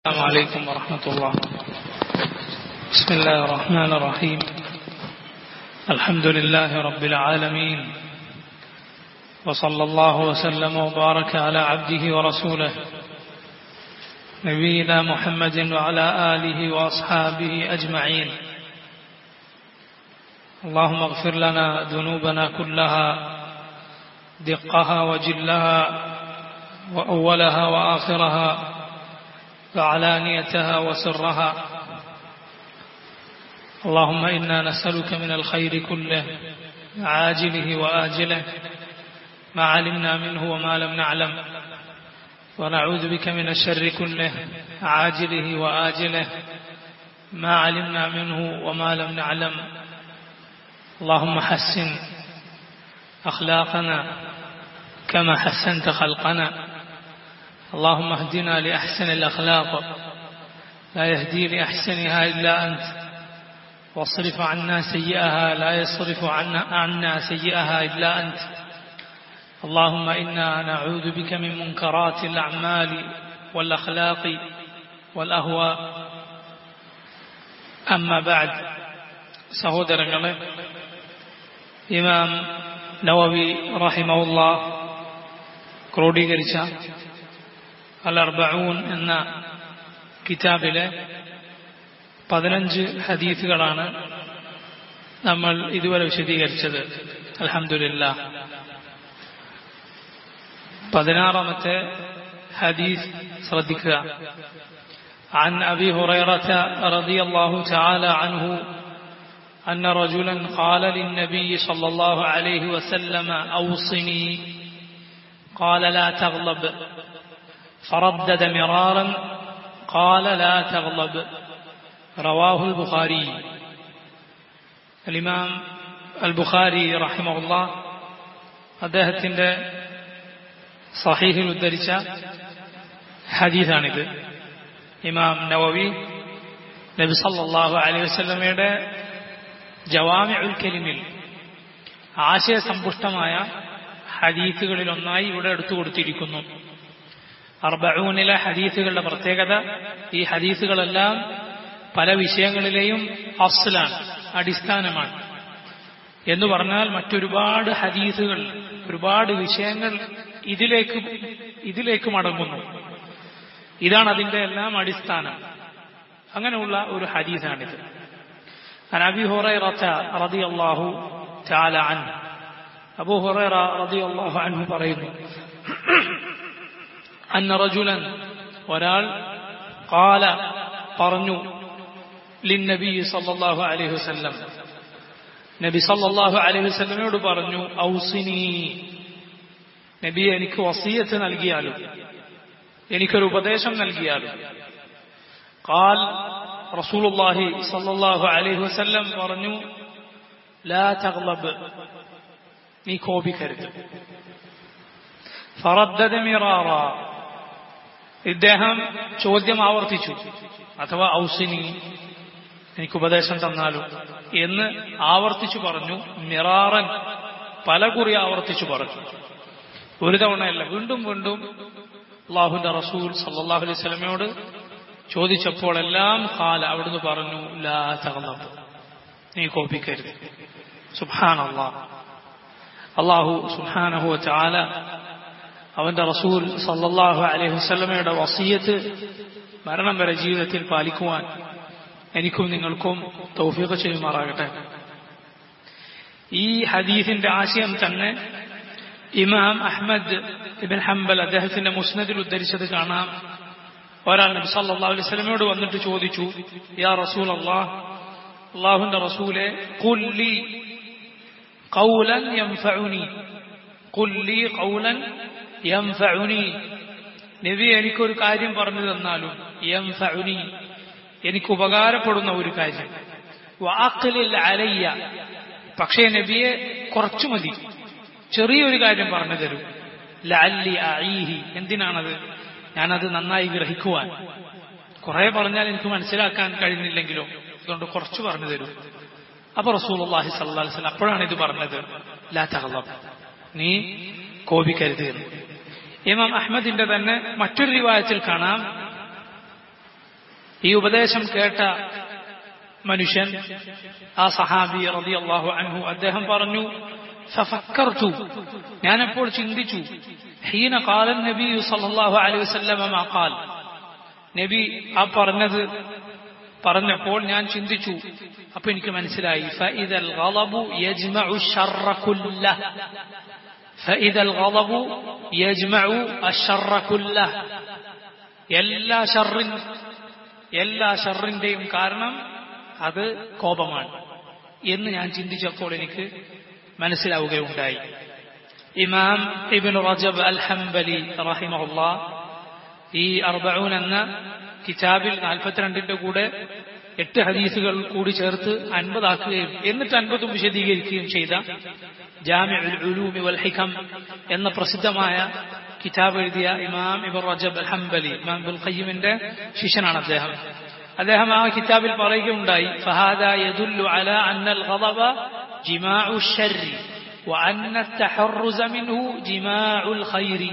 السلام عليكم ورحمة الله بسم الله الرحمن الرحيم الحمد لله رب العالمين وصلى الله وسلم وبارك على عبده ورسوله نبينا محمد وعلى آله وأصحابه أجمعين اللهم اغفر لنا ذنوبنا كلها دقها وجلها وأولها وآخرها وعلانيتها وسرها اللهم إنا نسألك من الخير كله عاجله وآجله ما علمنا منه وما لم نعلم ونعوذ بك من الشر كله عاجله وآجله ما علمنا منه وما لم نعلم اللهم حسن أخلاقنا كما حسنت خلقنا اللهم اهدنا لأحسن الأخلاق لا يهدي لأحسنها إلا أنت واصرف عنا سيئها لا يصرف عنا, عنا سيئها إلا أنت اللهم إنا نعوذ بك من منكرات الأعمال والأخلاق والأهواء أما بعد സഹോദരങ്ങളെ ഇമാം നവവി റഹിമവുള്ള ക്രോഡീകരിച്ച അൽ അർബഊൻ എന്ന കിതാബിലെ പതിനഞ്ച് ഹദീസുകളാണ് നമ്മൾ ഇതുവരെ വിശദീകരിച്ചത് അലഹമില്ല പതിനാറാമത്തെ ഹദീസ് ശ്രദ്ധിക്കുക عن أبي هريرة رضي الله تعالى عنه أن رجلا قال للنبي صلى الله عليه وسلم أوصني قال لا تغضب فردد مرارا قال لا تغضب رواه البخاري الإمام البخاري رحمه الله അദ്ദേഹത്തിൻ്റെ സഹീഹിൽ ഉദ്ധരിച്ച ഹദീസാണിത് ഇമാം നവവി നബി സല്ലാഹു അലൈഹി വസ്ലമയുടെ ജവാമി ഉൽ കലിമിൽ ആശയസമ്പുഷ്ടമായ ഹദീസുകളിൽ ഒന്നായി ഇവിടെ എടുത്തു കൊടുത്തിരിക്കുന്നു അർബഊനിലെ ഹദീസുകളുടെ പ്രത്യേകത ഈ ഹദീസുകളെല്ലാം പല വിഷയങ്ങളിലെയും അഫ്സലാണ് അടിസ്ഥാനമാണ് എന്ന് പറഞ്ഞാൽ മറ്റൊരുപാട് ഹദീസുകൾ ഒരുപാട് വിഷയങ്ങൾ ഇതിലേക്ക് ഇതിലേക്ക് മടങ്ങുന്നു ഇതാണ് അതിന്റെ എല്ലാം അടിസ്ഥാനം അങ്ങനെയുള്ള ഒരു ഹദീസാണിത് عن أبي هريرة رضي الله تعالى عنه أبو هريرة رضي الله عنه പറയുന്നു أن رجلا ഒരാൾ قال പറഞ്ഞു للنبي صلى الله عليه وسلم നബി സല്ലല്ലാഹു അലൈഹി വസല്ലമയോട് പറഞ്ഞു ഔസിനി നബി എനിക്ക് വസീയത്ത് നൽകിയാലും എനിക്കൊരു ഉപദേശം നൽകിയാലും قال رسول الله صلى الله عليه وسلم പറഞ്ഞു لا تغضب നീ കോപിക്കരുത് ഫറദ്ദദ മിറാറ ഇദ്ദേഹം ചോദ്യം ആവർത്തിച്ചു അഥവാ ഔസിനി എനിക്ക് ഉപദേശം തന്നാലും എന്ന് ആവർത്തിച്ചു പറഞ്ഞു മിറാറൻ പല കുറി ആവർത്തിച്ചു പറഞ്ഞു ഒരു തവണയല്ല വീണ്ടും വീണ്ടും അള്ളാഹുന്റെ റസൂൽ സല്ലാഹു അലൈഹി സ്വലമയോട് ചോദിച്ചപ്പോഴെല്ലാം കാല അവിടുന്ന് പറഞ്ഞു ലാ തകർന്നു നീ കോപിക്കരുത് സുഹാൻ അള്ളാഹ് അള്ളാഹു സുഹാനഹു ചാല അവന്റെ റസൂൽ സല്ലാഹു അലൈഹി വസ്ലമയുടെ വസീയത്ത് മരണം വരെ ജീവിതത്തിൽ പാലിക്കുവാൻ എനിക്കും നിങ്ങൾക്കും തൗഫീഖ് ചെയ്യുമാറാകട്ടെ ഈ ഹദീസിന്റെ ആശയം തന്നെ ഇമാം അഹ്മദ് ഇബൻ ഹംബൽ അദ്ദേഹത്തിന്റെ മുസ്നദിൽ ഉദ്ധരിച്ചത് കാണാം ഒരാൾ നബി സല്ലല്ലാഹു അലൈഹി വസല്ലമയോട് വന്നിട്ട് ചോദിച്ചു യാ റസൂൽ അല്ലാഹ് അള്ളാഹുന്റെ റസൂലെ കുല്ലി ഖൗലൻ യൻഫഉനി കുല്ലി ഖൗലൻ യൻഫഉനി നബി എനിക്കൊരു കാര്യം പറഞ്ഞു തന്നാലും യൻഫഉനി എനിക്ക് ഉപകാരപ്പെടുന്ന ഒരു കാര്യം വാക്കലിൽ അലയ്യ പക്ഷേ നബിയെ കുറച്ചു മതി ചെറിയൊരു കാര്യം പറഞ്ഞു തരും ലഅല്ലി അഈഹി എന്തിനാണത് ഞാനത് നന്നായി ഗ്രഹിക്കുവാൻ കുറെ പറഞ്ഞാൽ എനിക്ക് മനസ്സിലാക്കാൻ കഴിയുന്നില്ലെങ്കിലോ അതുകൊണ്ട് കുറച്ച് പറഞ്ഞു തരും അപ്പൊ റസൂലുള്ളാഹി സ്വല്ലല്ലാഹി അലൈഹി വസല്ലം അപ്പോഴാണ് ഇത് പറഞ്ഞത് ലാ തഗ്ളബ് നീ കോപിക്കരുത് എന്ന് ഇമാം അഹമ്മദിന്റെ തന്നെ മറ്റൊരു റിവായത്തിൽ കാണാം ഈ ഉപദേശം കേട്ട മനുഷ്യൻ ആ സഹാബി റളിയല്ലാഹു അൻഹു അദ്ദേഹം പറഞ്ഞു ഫഫക്കർതു ഞാനപ്പോൾ ചിന്തിച്ചു ഹീന കാലൻ നബി സല്ലല്ലാഹു അലൈഹി വസല്ലമ മാ ഖാൽ നബി ആ പറഞ്ഞത് പറഞ്ഞപ്പോൾ ഞാൻ ചിന്തിച്ചു അപ്പൊ എനിക്ക് മനസ്സിലായി ഫഇദൽ ഗളബു യജ്മഉ ശർറ കുല്ലഹ ഫഇദൽ ഗളബു യജ്മഉ അശ്ശർറ കുല്ലഹ എല്ലാ ഷർറിൻ എല്ലാ ഷർറിന്റെയും കാരണം അത് കോപമാണ് എന്ന് ഞാൻ ചിന്തിച്ചപ്പോൾ എനിക്ക് മനസ്സിലാവുകയുണ്ടായി ഇമാം ഇബിൻ റജബ് അൽ ഹംബലി റഹിമഹുല്ല ഈ അർബഊൻ എന്ന കിതാബിൽ നാൽപ്പത്തിരണ്ടിന്റെ കൂടെ എട്ട് ഹദീസുകൾ കൂടി ചേർത്ത് അൻപതാക്കുകയും എന്നിട്ട് അൻപതും വിശദീകരിക്കുകയും ചെയ്ത ജാമിഉൽ ഉലൂമി വൽ ഹികം എന്ന പ്രസിദ്ധമായ കിതാബ് എഴുതിയ ഇമാം ഇബർ റജബ് അൽ ഹംബലി ഇമാം ബുൽ ഖയ്യിമിന്റെ ശിഷ്യനാണ് അദ്ദേഹം അദ്ദേഹം ആ കിതാബിൽ പറയുകയുണ്ടായി ഫഹാദ യദുല്ലു അല അന്നൽ ഗളബ ജിമാഉ ശർരി وأن التحرز منه جماع الخير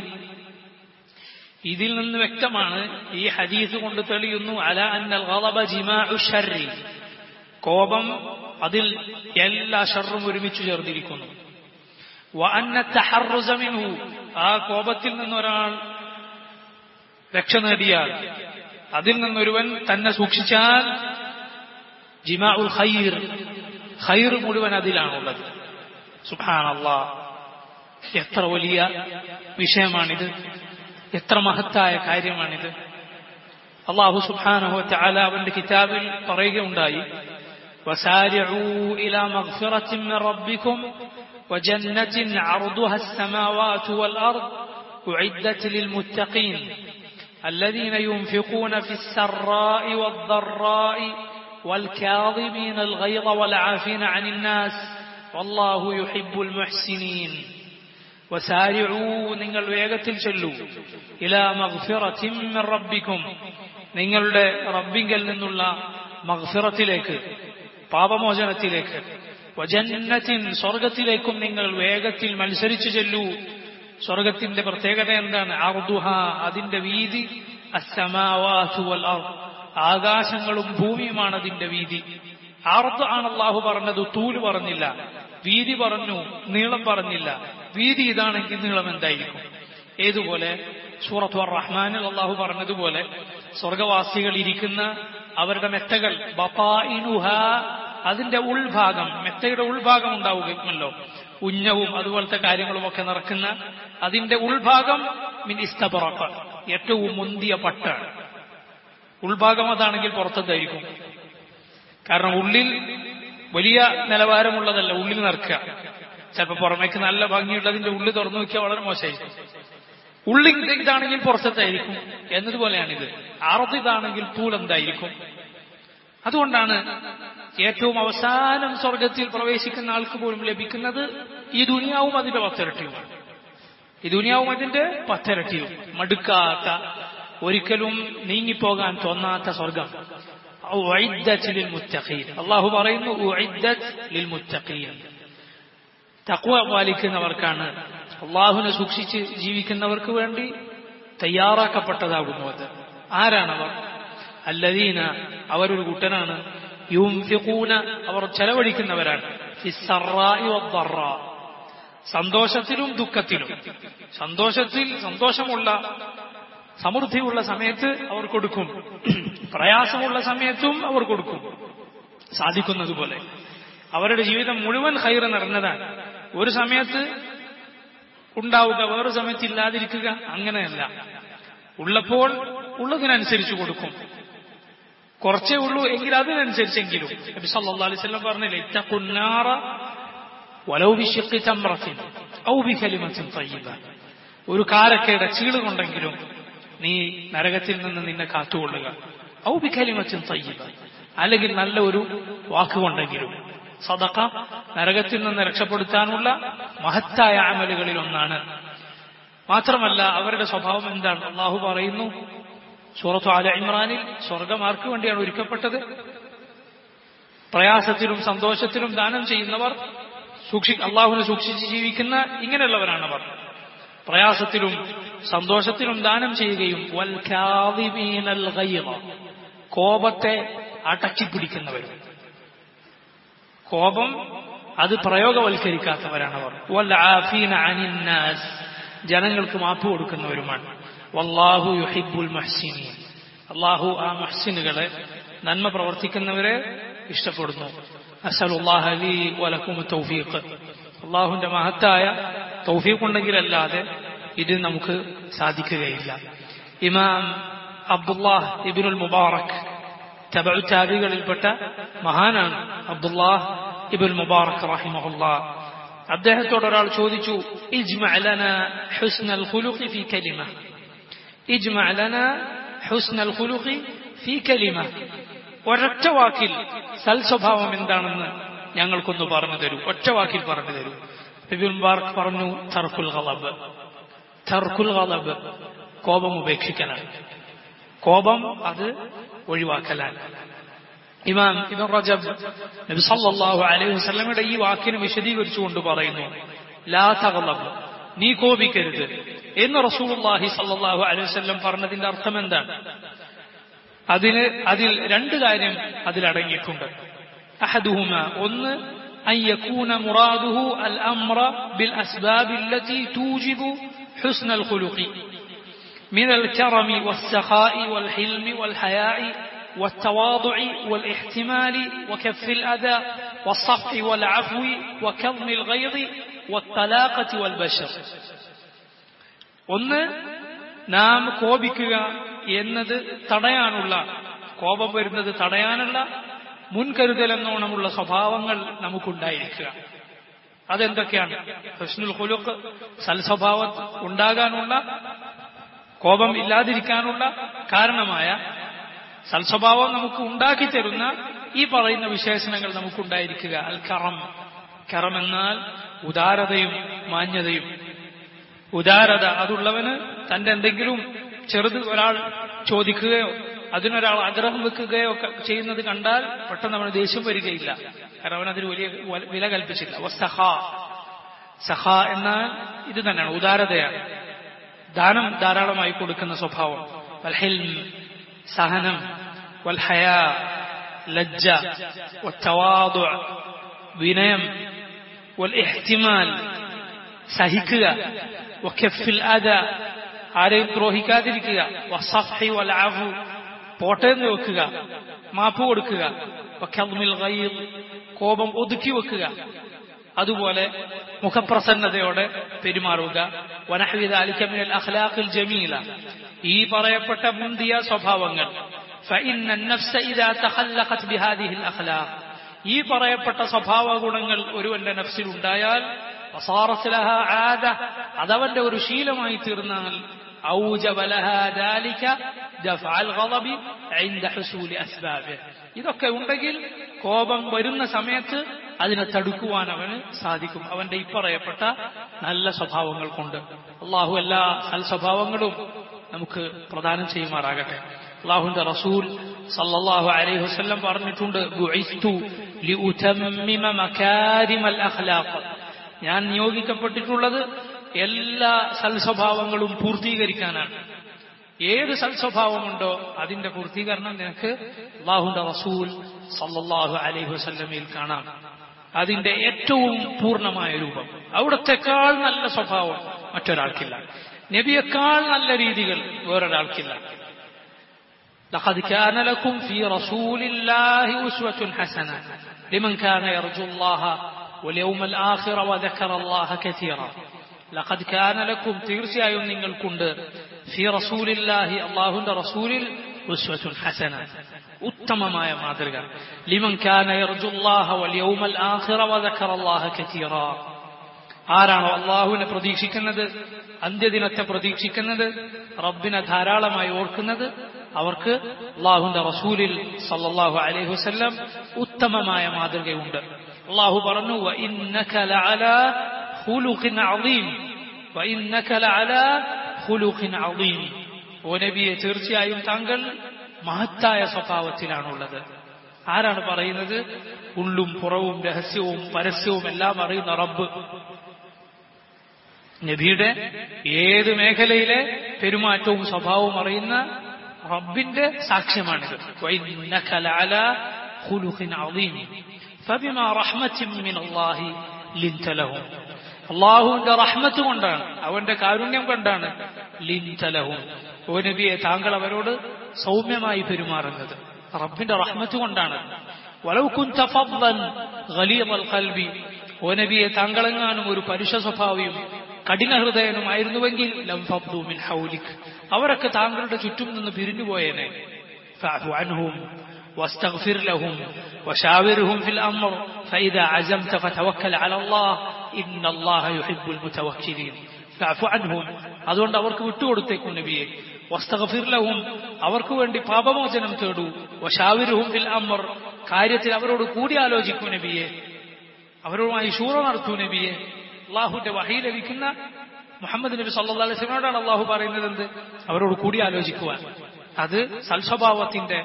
ഇതിൽ നിന്ന് വ്യക്തമാണ് ഈ ഹദീസ് കൊണ്ട് തെളിയുന്നു അല അന്നൽ ഗളബ ജിമാഉ ശർരി കോപം അതിൽ എല്ലാ ഷർറും ഒരുമിച്ച് ചേർന്നിരിക്കുന്നു വഅന്ന തഹറുസ മിൻഹു ആ കോപത്തിൽ നിന്നൊരാൾ രക്ഷ നേടിയാൽ അതിൽ നിന്നൊരുവൻ തന്നെ സൂക്ഷിച്ചാൽ ജിമാ ഉൽ ഖൈർ ഖൈർ മുഴുവൻ അതിലാണുള്ളത് സുഹാനല്ലാ എത്ര വലിയ വിഷയമാണിത് എത്ര മഹത്തായ കാര്യമാണിത് അള്ളാഹു സുബ്ഹാനഹു തആല അവന്റെ കിതാബിൽ പറയുകയുണ്ടായി وسارعوا إلى مغفرة من ربكم وجنة عرضها السماوات والأرض أعدت للمتقين الذين ينفقون في السراء والضراء والكاظمين الغيظ والعافين عن الناس والله يحب المحسنين وسارعوا നിങ്ങൾ വേഗത്തിൽ ചെല്ലൂ ഇലാ മഗ്ഫിറത്തിൻ മിൻ റബ്ബിക്കും നിങ്ങളുടെ റബ്ബിങ്കൽ നിന്നുള്ള മഗ്ഫിറത്തിലേക്ക് പാപമോചനത്തിലേക്ക് വജന്നത്തിൻ സ്വർഗത്തിലേക്കും നിങ്ങൾ വേഗത്തിൽ മത്സരിച്ചു ചെല്ലൂ സ്വർഗത്തിന്റെ പ്രത്യേകത എന്താണ് അർദുഹ അതിന്റെ വീതി അസ്സമാവാതു വൽ അർദ് ആകാശങ്ങളും ഭൂമിയുമാണ് അതിന്റെ വീതി അർദ് ആണ് അള്ളാഹു പറഞ്ഞത് തൂല് പറഞ്ഞില്ല വീതി പറഞ്ഞു നീളം പറഞ്ഞില്ല വീതി ഇതാണെങ്കിൽ നീളം എന്തായിരിക്കും ഏതുപോലെ സൂറത്ത് റഹ്മാനിൽ അള്ളാഹു പറഞ്ഞതുപോലെ സ്വർഗവാസികൾ ഇരിക്കുന്ന അവരുടെ മെത്തകൾ ബപാഇനുഹ അതിന്റെ ഉൾഭാഗം മെത്തയുടെ ഉൾഭാഗം ഉണ്ടാവുകയുമല്ലോ ഉഞ്ഞവും അതുപോലത്തെ കാര്യങ്ങളുമൊക്കെ നടക്കുന്ന അതിന്റെ ഉൾഭാഗം മിൻ ഇസ്തബറക്ക ഏറ്റവും മുന്തിയ പട്ടാണ് ഉൾഭാഗം അതാണെങ്കിൽ പുറത്തതായിരിക്കും കാരണം ഉള്ളിൽ വലിയ നിലവാരമുള്ളതല്ല ഉള്ളിൽ നിറക്കുക ചിലപ്പോൾ പുറമേക്ക് നല്ല ഭംഗിയുള്ളതിന്റെ ഉള്ളിൽ തുറന്നു നോക്കിയാൽ വളരെ മോശമായിരിക്കും ഉള്ളിൽ ഇതാണെങ്കിൽ പുറത്തതായിരിക്കും എന്നതുപോലെയാണിത് അറുത് ഇതാണെങ്കിൽ തൂലെന്തായിരിക്കും അതുകൊണ്ടാണ് ഏറ്റവും അവസാനം സ്വർഗത്തിൽ പ്രവേശിക്കുന്ന ആൾക്ക് പോലും ലഭിക്കുന്നത് ഈ ദുനിയാവും അതിന്റെ പത്തിരട്ടിയുമാണ് ഈ ദുനിയാവും അതിന്റെ പത്തിരട്ടിയും മടുക്കാത്ത ഒരിക്കലും നീങ്ങിപ്പോകാൻ തോന്നാത്ത സ്വർഗം അള്ളാഹു പറയുന്നു തക്വ പാലിക്കുന്നവർക്കാണ് അള്ളാഹുനെ സൂക്ഷിച്ച് ജീവിക്കുന്നവർക്ക് വേണ്ടി തയ്യാറാക്കപ്പെട്ടതാകുന്നു അത് ആരാണവർ അല്ലദീന അവരൊരു കൂട്ടനാണ് യുംഫിഖൂന അവർ ചെലവഴിക്കുന്നവരാണ് സന്തോഷത്തിലും ദുഃഖത്തിലും സന്തോഷത്തിൽ സന്തോഷമുള്ള സമൃദ്ധിയുള്ള സമയത്ത് അവർ കൊടുക്കും പ്രയാസമുള്ള സമയത്തും അവർ കൊടുക്കും സാധിക്കുന്നതുപോലെ അവരുടെ ജീവിതം മുഴുവൻ ഹൈറ് നിറഞ്ഞതാണ് ഒരു സമയത്ത് ഉണ്ടാവുക വേറൊരു സമയത്ത് ഇല്ലാതിരിക്കുക അങ്ങനെയല്ല ഉള്ളപ്പോൾ ഉള്ളതിനനുസരിച്ച് കൊടുക്കും കുറച്ചേ ഉള്ളൂ എങ്കിൽ അതിനനുസരിച്ചെങ്കിലും നബി സല്ലല്ലാഹു അലൈഹി വസല്ലം പറഞ്ഞില്ലേ ഇത്തഖുന്നാറ വലൗ ബിശിഖി തംറത്തിൻ ഔ ബികലിമത്തിൻ തയ്യിബ ഒരു കാരക്കയുടെ ചീള് കൊണ്ടെങ്കിലും നീ നരകത്തിൽ നിന്ന് നിന്നെ കാത്തുകൊള്ളുക ഔ ബികലിമത്തിൻ തയ്യിബ അല്ലെങ്കിൽ നല്ല ഒരു വാക്കുകൊണ്ടെങ്കിലും സദക്ക നരകത്തിൽ നിന്ന് രക്ഷപ്പെടുത്താനുള്ള മഹത്തായ അമലുകളിൽ ഒന്നാണ് മാത്രമല്ല അവരുടെ സ്വഭാവം എന്താണ് അള്ളാഹു പറയുന്നു സൂറത്തു ആല ഇമ്രാനിൽ സ്വർഗം ആർക്ക് വേണ്ടിയാണ് ഒരുക്കപ്പെട്ടത് പ്രയാസത്തിലും സന്തോഷത്തിലും ദാനം ചെയ്യുന്നവർ സൂക്ഷി അള്ളാഹുവിനെ സൂക്ഷിച്ച് ജീവിക്കുന്ന ഇങ്ങനെയുള്ളവരാണവർ പ്രയാസത്തിലും സന്തോഷത്തിലും ദാനം ചെയ്യുകയും കോപത്തെ അടക്കിപ്പിടിക്കുന്നവരും കോപം അത് പ്രയോഗവൽക്കരിക്കാത്തവരാണവർ വൽ ആഫീന അനിൻ നാസ് ജനങ്ങൾക്ക് മാപ്പ് കൊടുക്കുന്നവരുമാണ് വല്ലാഹു യുഹിബുൽ മഹ്സിനീൻ അള്ളാഹു ആ മഹ്സിനുകളെ നന്മ പ്രവർത്തിക്കുന്നവരെ ഇഷ്ടപ്പെടുന്നു അസലുല്ലാഹ ലീ വലക്കും തൗഫീഖ് അള്ളാഹുവിന്റെ മഹത്തായ തൗഫീഖ് ഉണ്ടെങ്കിലല്ലാതെ ഇത് നമുക്ക് സാധിക്കുകയില്ല ഇമാം അബ്ദുല്ലാഹ് ഇബിനുൽ മുബാറക് തബഉ താബികളിൽപ്പെട്ട മഹാനാണ് അബ്ദുല്ലാഹ് ഇബുൽ മുബാറക് റഹിമഹുല്ലാ അദ്ദേഹത്തോട് ഒരാൾ ചോദിച്ചു ഇജ്മഅലന ഹുസ്നൽ ഖുലുഖി ഫീ കലിമ ഇജ്മഅലന ഹുസ്നൽ ഖുലുഖി ഫീ കലിമ ഒരൊറ്റ വാക്കിൽ സൽസ്വഭാവം എന്താണെന്ന് ഞങ്ങൾക്കൊന്ന് പറഞ്ഞു തരൂ ഒറ്റ വാക്കിൽ പറഞ്ഞു തരൂ ഇബുൽ മുബാറക് പറഞ്ഞു തർക്കുൽ ഖലബ് തർക്കുൽ ഖലബ് കോപം ഉപേക്ഷിക്കലാണ് കോപം അത് ഒഴിവാക്കലാണ് ഇമാം ഇബൻ റജബ് നബി സല്ലല്ലാഹു അലൈഹി വസല്ലമയുടെ ഈ വാക്കിനെ വിശദീകരിച്ചുകൊണ്ട് പറയുന്നു ലാ തഗ്ലബ് നീ കോപിക്കരുത് എന്ന് റസൂലുള്ളാഹി സല്ലല്ലാഹു അലൈഹി വസല്ലം പറഞ്ഞതിന്റെ അർത്ഥം എന്താണ് അതിന് അതിൽ രണ്ട് കാര്യം അതിലടങ്ങിയിട്ടുണ്ട് അഹദുഹുമ ഒന്ന് أن يكون مراده الأمر بالأسباب التي توجب حسن الخلق من الكرم والسخاء والحلم والحياء والتواضع والاحتمال وكف الأذى والصفح والعفو وكظم الغيظ والطلاقة والبشر ഒന്ന് നാം കോപിക്കുക എന്നത് തടയാനുള്ള കോപം വരുന്നത് തടയാനുള്ള മുൻകരുതൽ എന്നോണമുള്ള സ്വഭാവങ്ങൾ നമുക്കുണ്ടായിരിക്കുക അതെന്തൊക്കെയാണ് ഹുസ്നുൽ ഹുലുക്ക് സൽസ്വഭാവം ഉണ്ടാകാനുള്ള കോപം ഇല്ലാതിരിക്കാനുള്ള കാരണമായ സൽസ്വഭാവം നമുക്ക് ഉണ്ടാക്കി തരുന്ന ഈ പറയുന്ന വിശേഷണങ്ങൾ നമുക്കുണ്ടായിരിക്കുക അൽ കറം കറം എന്നാൽ ഉദാരതയും മാന്യതയും ഉദാരത അതുള്ളവന് തന്റെ എന്തെങ്കിലും ചെറുത് ഒരാൾ ചോദിക്കുകയോ അതിനൊരാൾ ആഗ്രഹം വെക്കുകയോ ഒക്കെ ചെയ്യുന്നത് കണ്ടാൽ പെട്ടെന്ന് അവന് ദേഷ്യം വരികയില്ല കാരണം അവൻ അതിന് വലിയ വില കൽപ്പിച്ചില്ല സഹ സഹ എന്നാൽ ഇത് തന്നെയാണ് ഉദാരതയാണ് ദാനം ധാരാളമായി കൊടുക്കുന്ന സ്വഭാവം വൽഹിൽം സഹനം വൽഹയ ലജ്ജ വത്തവാദു വിനയം വൽഇഹ്തിമാൽ സഹിക്കുക വഖഫിൽ അദ ആരെയും ദ്രോഹിക്കാതിരിക്കുക വസഫി വൽഅഫു പോട്ടെന്ന് വെക്കുക മാപ്പ് കൊടുക്കുക വഖദ്മിൽ ഗൈർ കോപം ഒതുക്കി വെക്കുക അതുപോലെ മുഖപ്രസന്നതയോടെ പെരുമാറുക വനഹ്വിദ അലിക്കമിനൽ അഖ്ലാഖിൽ ജമീല ഈ പറയപ്പെട്ട മുന്തിയ സ്വഭാവങ്ങൾ فإن النفس إذا تخلقت بهذه الأخلاق ഈ പറയപ്പെട്ട സ്വഭാവ ഗുണങ്ങൾ ഒരുവന്റെ നഫ്സിൽ ഉണ്ടായാൽ അതവന്റെ ഒരു ശീലമായി തീർന്നാൽ ഇതൊക്കെ ഉണ്ടെങ്കിൽ കോപം വരുന്ന സമയത്ത് അതിനെ തടുക്കുവാൻ അവന് സാധിക്കും അവന്റെ ഇപ്പറയപ്പെട്ട നല്ല സ്വഭാവങ്ങൾ കൊണ്ട് അള്ളാഹു എല്ലാ സൽസ്വഭാവങ്ങളും നമുക്ക് പ്രദാനം ചെയ്യുമാറാകട്ടെ അള്ളാഹുന്റെ റസൂൽ സല്ലല്ലാഹു അലൈഹി വസല്ലം പറഞ്ഞിട്ടുണ്ട് ഞാൻ നിയോഗിക്കപ്പെട്ടിട്ടുള്ളത് എല്ലാ സൽസ്വഭാവങ്ങളും പൂർത്തീകരിക്കാനാണ് ഏത് സൽസ്വഭാവമുണ്ടോ അതിന്റെ പൂർത്തീകരണം നിനക്ക് അള്ളാഹുന്റെ റസൂൽ സല്ലല്ലാഹു അലൈഹി വസല്ലമയിൽ കാണാം അതിന്റെ ഏറ്റവും പൂർണ്ണമായ രൂപം അവിടത്തെക്കാൾ നല്ല സ്വഭാവം മറ്റൊരാൾക്കില്ല നബിയേക്കാൾ നല്ല രീതികൾ വേറൊരാൾക്കില്ല لقد كان لكم في رسول الله أسوة حسنة لمن كان يرجو الله واليوم الآخر وذكر الله كثيرا لقد كان لكم തീർച്ചയായും നിങ്ങൾക്കുണ്ട് في رسول الله അള്ളാഹുന്റെ റസൂലിൽ ഉസ്വة حسنة ഉത്തമമായ മാതൃക لمن كان يرجو الله واليوم الآخر وذكر الله كثيرا ആരാണോ അള്ളാഹുവിനെ പ്രതീക്ഷിക്കുന്നത് അന്ത്യദിനത്തെ പ്രതീക്ഷിക്കുന്നത് റബ്ബിനെ ധാരാളമായി ഓർക്കുന്നത് അവർക്ക് അള്ളാഹുന്റെ റസൂലിൽ സല്ലല്ലാഹു അലൈഹി വസല്ലം ഉത്തമമായ മാതൃകയുണ്ട് അള്ളാഹു പറഞ്ഞു وإنك لعلى خلق عظيم وإنك لعلى خلق عظيم ഓ നബിയെ തീർച്ചയായും താങ്കൾ മഹത്തായ സ്വഭാവത്തിലാണുള്ളത് ആരാണ് പറയുന്നത് ഉള്ളും പുറവും രഹസ്യവും പരസ്യവും എല്ലാം അറിയുന്ന റബ്ബ് നബിയുടെ ഏത് മേഖലയിലെ പെരുമാറ്റവും സ്വഭാവവും അറിയുന്ന റബ്ബിന്റെ സാക്ഷ്യമാണിത് وإنك لعلى خلق عظيم فبما رحمة من الله لنت لهم അള്ളാഹുവിന്റെ റഹ്മത്ത് കൊണ്ടാണ് അവന്റെ കാരുണ്യം കൊണ്ടാണ് ലിൻതലഹും ഓ നബിയെ താങ്കൾ അവരോട് സൗമ്യമായി പെരുമാറുന്നത് റബ്ബിന്റെ റഹ്മത്ത് കൊണ്ടാണ് വലൗകുൻ ഖലീൽ ഖൽബി ഓ നബിയെ താങ്കളെങ്ങാനും ഒരു പരുഷ സ്വഭാവിയും കഠിന ഹൃദയനുമായിരുന്നുവെങ്കിൽ ലം ഫബ്ദു മിൻ ഹൗലിക് അവരൊക്കെ താങ്കളുടെ ചുറ്റും നിന്ന് പിരിഞ്ഞുപോയേനെ ഫഅഫു അൻഹും واستغفر لهم وشاورهم في الأمر فإذا عزمت فتوكل على الله إن الله يحب المتوكلين فاعف عنهم അതുകൊണ്ട് അവർക്ക് വിട്ടുകൊടുത്തേക്കും നബിയെ വസ്തഗഫിർ ലഹും അവർക്ക് വേണ്ടി പാപമോചനം തേടൂ വശാവിരുഹും ഫിൽ അമർ കാര്യത്തിൽ അവരോട് കൂടിയാലോചിക്കൂ നബിയെ അവരുമായി ശൂറ നടത്തൂ നബിയെ അള്ളാഹുന്റെ വഹി ലഭിക്കുന്ന മുഹമ്മദ് നബി സല്ലാ അലൈഹിനോടാണ് അള്ളാഹു പറയുന്നത് എന്ത് അവരോട് കൂടിയാലോചിക്കുവാൻ അത് സൽസ്വഭാവത്തിന്റെ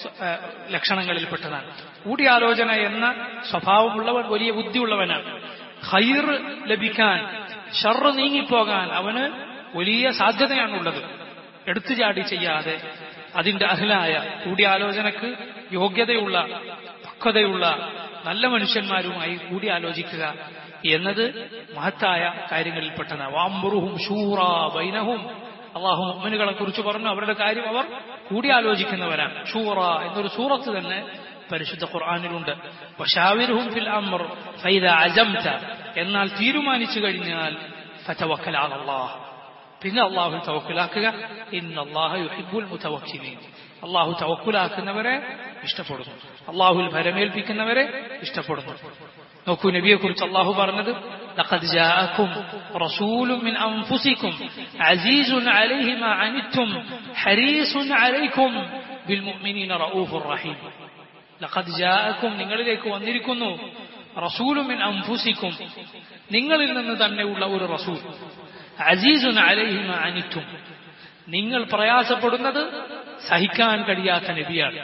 ലക്ഷണങ്ങളിൽപ്പെട്ടതാണ് കൂടിയാലോചന എന്ന സ്വഭാവമുള്ളവൻ വലിയ ബുദ്ധിയുള്ളവനാണ് ഹൈർ ലഭിക്കാൻ ഷർറ് നീങ്ങിപ്പോകാൻ അവന് വലിയ സാധ്യതയാണുള്ളത് എടുത്തുചാടി ചെയ്യാതെ അതിന്റെ അഹ്ലായ കൂടിയാലോചനക്ക് യോഗ്യതയുള്ള പക്വതയുള്ള നല്ല മനുഷ്യന്മാരുമായി കൂടിയാലോചിക്കുക എന്നത് മഹത്തായ കാര്യങ്ങളിൽപ്പെട്ടതാണ് വാമ്പുറുഹും ഷൂറ ബൈനഹും അള്ളാഹു മുഅ്മിനുകളെ കുറിച്ച് പറഞ്ഞു അവരുടെ കാര്യം അവർ കൂടിയാലോചിക്കുന്നവരാണ് ഷൂറ എന്നൊരു സൂറത്ത് തന്നെ പരിശുദ്ധ ഖുർആാനിലുണ്ട് വശാവിരുഹും ഫിൽ അംർ ഫൈദ അജംത എന്നാൽ തീരുമാനിച്ചു കഴിഞ്ഞാൽ ഫതവക്കൽ അലല്ലാഹ് പിന്നെ അള്ളാഹു തവക്കുലാക്കുക ഇന്ന് അള്ളാഹു യുഹിബുൽ മുതവക്കിലീൻ അള്ളാഹു തവക്കുലാക്കുന്നവരെ ഇഷ്ടപ്പെടുന്നു അള്ളാഹുൽ ഭരമേൽപ്പിക്കുന്നവരെ ഇഷ്ടപ്പെടുന്നു നോക്കൂ നബിയെ കുറിച്ച് അള്ളാഹു പറഞ്ഞത് لقد جاءكم رسول من أنفسكم عزيز عليه ما عنتم حريص عليكم بالمؤمنين رؤوف رحيم لقد جاءكم നിങ്ങളിലേക്ക് വന്നിരിക്കുന്നു റസൂലു മിൻ അംഫുസിക്കും നിങ്ങളിൽ നിന്ന് തന്നെയുള്ള ഒരു റസൂൽ അസീസുൻ അലൈഹിമ അനിറ്റും നിങ്ങൾ പ്രയാസപ്പെടുന്നത് സഹിക്കാൻ കഴിയാത്ത നബിയാണ്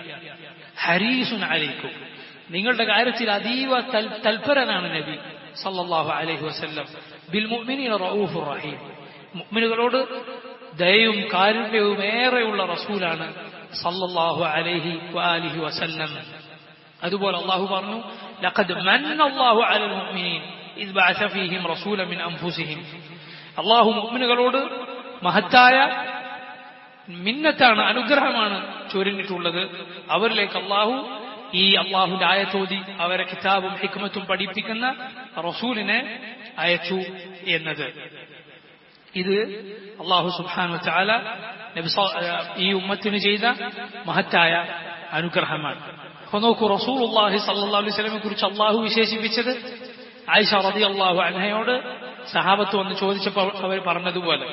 ഹരീസുൻ അലൈക്കും നിങ്ങളുടെ കാര്യത്തിൽ അതീവ തൽപരനാണ് നബി സല്ലല്ലാഹു അലൈഹി വസല്ലം ബിൽ മുഅ്മിനീന റഊഫുർ റഹീം മുഅ്മിനുകളോട് ദയയും കാരുണ്യവും ഏറെയുള്ള റസൂലാണ് സല്ലല്ലാഹു അലൈഹി വആലിഹി വസല്ലം അതുപോലെ അള്ളാഹു പറഞ്ഞു ലഖദ് മന്ന അല്ലാഹു അലൽ മുഅ്മിനീൻ ഇദ് ബഅസ ഫീഹിം റസൂല മിൻ അൻഫുസിഹിം അള്ളാഹു മുഅ്മിനുകളോട് മഹത്തായ മിന്നത്താണ് അനുഗ്രഹമാണ് ചൊരിഞ്ഞിട്ടുള്ളത് അവരിലേക്ക് അള്ളാഹു ഈ അള്ളാഹുന്റെ ആയത്തോതി അവരെ കിതാബും ഹിക്മത്തും പഠിപ്പിക്കുന്ന റസൂലിനെ അയച്ചു എന്നത് ഇത് അള്ളാഹു സുബാനു ചാല ഈ ഉമ്മത്തിന് ചെയ്ത മഹത്തായ അനുഗ്രഹമാണ് അപ്പൊ നോക്കൂ റസൂൽ അള്ളാഹി സല്ലാ അലൈഹി സ്വലമെ കുറിച്ച് അള്ളാഹു വിശേഷിപ്പിച്ചത് ആയിഷ റതി അള്ളാഹു അൻഹയോട് സഹാബത്ത് വന്ന് ചോദിച്ചപ്പോൾ അവർ പറഞ്ഞതുപോലെ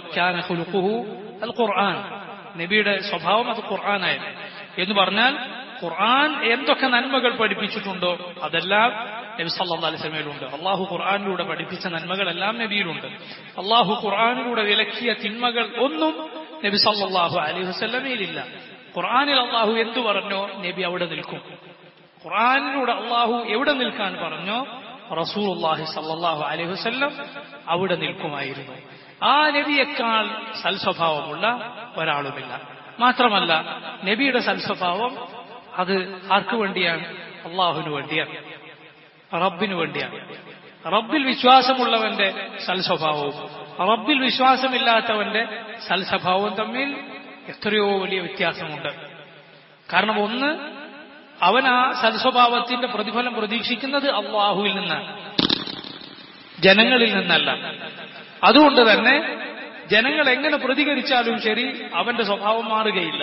അൽ ഖുർആൻ നബിയുടെ സ്വഭാവം അത് ഖുർആനായിരുന്നു എന്ന് പറഞ്ഞാൽ ഖുർആൻ എന്തൊക്കെ നന്മകൾ പഠിപ്പിച്ചിട്ടുണ്ടോ അതെല്ലാം നബി സല്ലാ അലിസ്ലമയിലുണ്ട് അള്ളാഹു ഖുർആാനിലൂടെ പഠിപ്പിച്ച നന്മകളെല്ലാം നബിയിലുണ്ട് അള്ളാഹു ഖുർആാനിലൂടെ വിലക്കിയ തിന്മകൾ ഒന്നും നബി സല്ലാഹു അലൈഹി വസ്ലമയിലില്ല ഖുർആാനിൽ അള്ളാഹു എന്തു പറഞ്ഞോ നബി അവിടെ നിൽക്കും ഖുർആാനിലൂടെ അള്ളാഹു എവിടെ നിൽക്കാൻ പറഞ്ഞോ റസൂൽ അള്ളാഹി സല്ലാഹു അലൈഹി വസ്ല്ലം അവിടെ നിൽക്കുമായിരുന്നു ആ നബിയേക്കാൾ സൽസ്വഭാവമുള്ള ഒരാളുമില്ല മാത്രമല്ല നബിയുടെ സൽസ്വഭാവം അത് ആർക്കു വേണ്ടിയാണ് അള്ളാഹുവിന് വേണ്ടിയാണ് റബ്ബിന് വേണ്ടിയാണ് റബ്ബിൽ വിശ്വാസമുള്ളവന്റെ സൽസ്വഭാവവും റബ്ബിൽ വിശ്വാസമില്ലാത്തവന്റെ സൽസ്വഭാവവും തമ്മിൽ എത്രയോ വലിയ വ്യത്യാസമുണ്ട് കാരണം ഒന്ന് അവൻ ആ സൽസ്വഭാവത്തിന്റെ പ്രതിഫലം പ്രതീക്ഷിക്കുന്നത് അള്ളാഹുവിൽ നിന്നാണ് ജനങ്ങളിൽ നിന്നല്ല അതുകൊണ്ട് തന്നെ ജനങ്ങൾ എങ്ങനെ പ്രതികരിച്ചാലും ശരി അവന്റെ സ്വഭാവം മാറുകയില്ല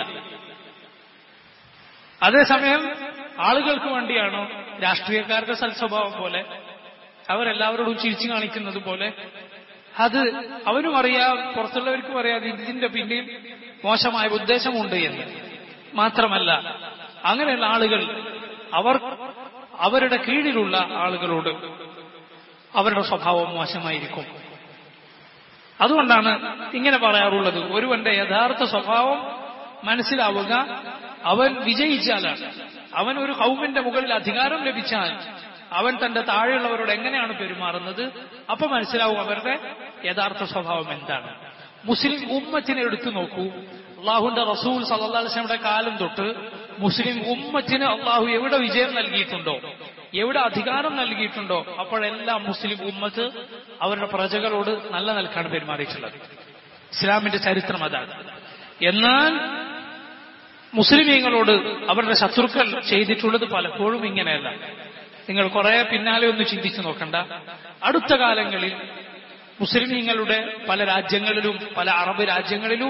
അതേസമയം ആളുകൾക്ക് വേണ്ടിയാണോ രാഷ്ട്രീയക്കാരുടെ സൽസ്വഭാവം പോലെ അവരെല്ലാവരോടും ചിരിച്ചു കാണിക്കുന്നത് പോലെ അത് അവനും അറിയാം പുറത്തുള്ളവർക്കും അറിയാം ഇതിന്റെ പിന്നിൽ മോശമായ ഉദ്ദേശമുണ്ട് എന്ന് മാത്രമല്ല അങ്ങനെയുള്ള ആളുകൾ അവർ അവരുടെ കീഴിലുള്ള ആളുകളോട് അവരുടെ സ്വഭാവം മോശമായിരിക്കും അതുകൊണ്ടാണ് ഇങ്ങനെ പറയാറുള്ളത് ഒരുവന്റെ യഥാർത്ഥ സ്വഭാവം മനസ്സിലാവുക അവൻ വിജയിച്ചാലാണ് അവൻ ഒരു കൗമിന്റെ മുകളിൽ അധികാരം ലഭിച്ചാൽ അവൻ തന്റെ താഴെയുള്ളവരോട് എങ്ങനെയാണ് പെരുമാറുന്നത് അപ്പൊ മനസ്സിലാവും അവരുടെ യഥാർത്ഥ സ്വഭാവം എന്താണ് മുസ്ലിം ഉമ്മത്തിനെ എടുത്തു നോക്കൂ അള്ളാഹുന്റെ റസൂൽ സല്ലാസ്ലമിയുടെ കാലം തൊട്ട് മുസ്ലിം ഉമ്മത്തിന് അള്ളാഹു എവിടെ വിജയം നൽകിയിട്ടുണ്ടോ എവിടെ അധികാരം നൽകിയിട്ടുണ്ടോ അപ്പോഴെല്ലാം മുസ്ലിം ഉമ്മത്ത് അവരുടെ പ്രജകളോട് നല്ല നിലക്കാണ് പെരുമാറിയിട്ടുള്ളത് ഇസ്ലാമിന്റെ ചരിത്രം അതാണ് എന്നാൽ മുസ്ലിമീങ്ങളോട് അവരുടെ ശത്രുക്കൾ ചെയ്തിട്ടുള്ളത് പലപ്പോഴും ഇങ്ങനെയല്ല നിങ്ങൾ കുറെ പിന്നാലെ ഒന്ന് ചിന്തിച്ചു നോക്കണ്ട അടുത്ത കാലങ്ങളിൽ മുസ്ലിമീങ്ങളുടെ പല രാജ്യങ്ങളിലും പല അറബ് രാജ്യങ്ങളിലും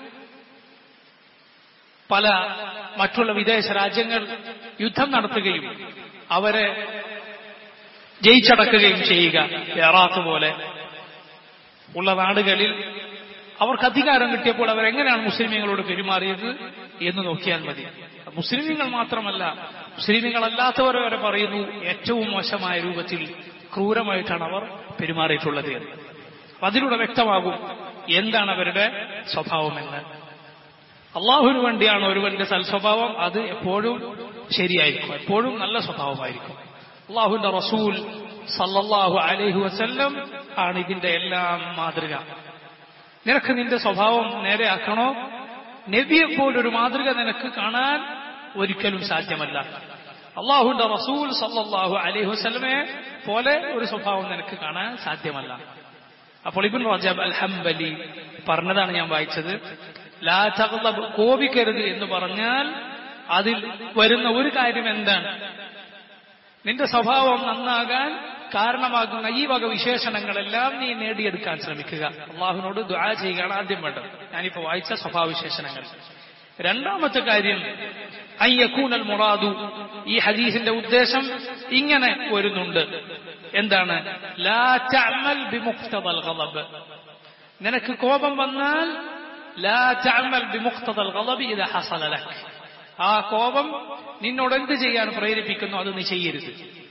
പല മറ്റുള്ള വിദേശ രാജ്യങ്ങൾ യുദ്ധം നടത്തുകയും അവരെ ജയിച്ചടക്കുകയും ചെയ്യുക ഇറാഖ് പോലെ ഉള്ള നാടുകളിൽ അവർക്ക് അധികാരം കിട്ടിയപ്പോൾ അവരെങ്ങനെയാണ് മുസ്ലിമീങ്ങളോട് പെരുമാറിയത് എന്ന് നോക്കിയാൽ മതി മുസ്ലിമീങ്ങൾ മാത്രമല്ല മുസ്ലിമീങ്ങളല്ലാത്തവർ വരെ പറയുന്നു ഏറ്റവും മോശമായ രൂപത്തിൽ ക്രൂരമായിട്ടാണ് അവർ പെരുമാറിയിട്ടുള്ളത് എന്ന് അപ്പൊ അതിലൂടെ വ്യക്തമാകും എന്താണ് അവരുടെ സ്വഭാവമെന്ന് അള്ളാഹുവിന് വേണ്ടിയാണ് ഒരുവന്റെ സൽസ്വഭാവം അത് എപ്പോഴും ശരിയായിരിക്കും എപ്പോഴും നല്ല സ്വഭാവമായിരിക്കും അള്ളാഹുവിന്റെ റസൂൽ സല്ലല്ലാഹു അലൈഹി വസല്ലം ആണ് ഇതിന്റെ എല്ലാം മാതൃക നിനക്ക് നിന്റെ സ്വഭാവം നേരെയാക്കണോ നബിയെ പോലൊരു മാതൃക നിനക്ക് കാണാൻ ഒരിക്കലും സാധ്യമല്ല അള്ളാഹുന്റെ റസൂൽ സല്ലല്ലാഹു അലൈഹി വസല്ലമെ പോലെ ഒരു സ്വഭാവം നിനക്ക് കാണാൻ സാധ്യമല്ല അപ്പോൾ ഇബിൻ റജബ് അൽ ഹംബലി പറഞ്ഞതാണ് ഞാൻ വായിച്ചത് ലാ തഗ്ളബ് കോപിക്കരുത് എന്ന് പറഞ്ഞാൽ അതിൽ വരുന്ന ഒരു കാര്യം എന്താണ് നിന്റെ സ്വഭാവം നന്നാകാൻ കാരണമാകുന്ന ഈ വക വിശേഷണങ്ങളെല്ലാം നീ നേടിയെടുക്കാൻ ശ്രമിക്കുക അള്ളാഹുവിനോട് ദ്വാ ചെയ്യുകയാണ് ആദ്യം വേണ്ടത് ഞാനിപ്പോ വായിച്ച സ്വഭാവവിശേഷണങ്ങൾ രണ്ടാമത്തെ കാര്യം അയ്യക്കൂനൽ മുറാദു ഈ ഹദീസിന്റെ ഉദ്ദേശം ഇങ്ങനെ വരുന്നുണ്ട് എന്താണ് ലാ തഅമൽ ബിമുഖ്തദൽ ഗളബ് നിനക്ക് കോപം വന്നാൽ ലാ തഅമൽ ബിമുഖ്തദൽ ഗളബ് ഇദാ ഹസല ലക് ആ കോപം നിന്നോട് എന്ത് ചെയ്യാൻ പ്രേരിപ്പിക്കുന്നു അത് നീ ചെയ്യരുത്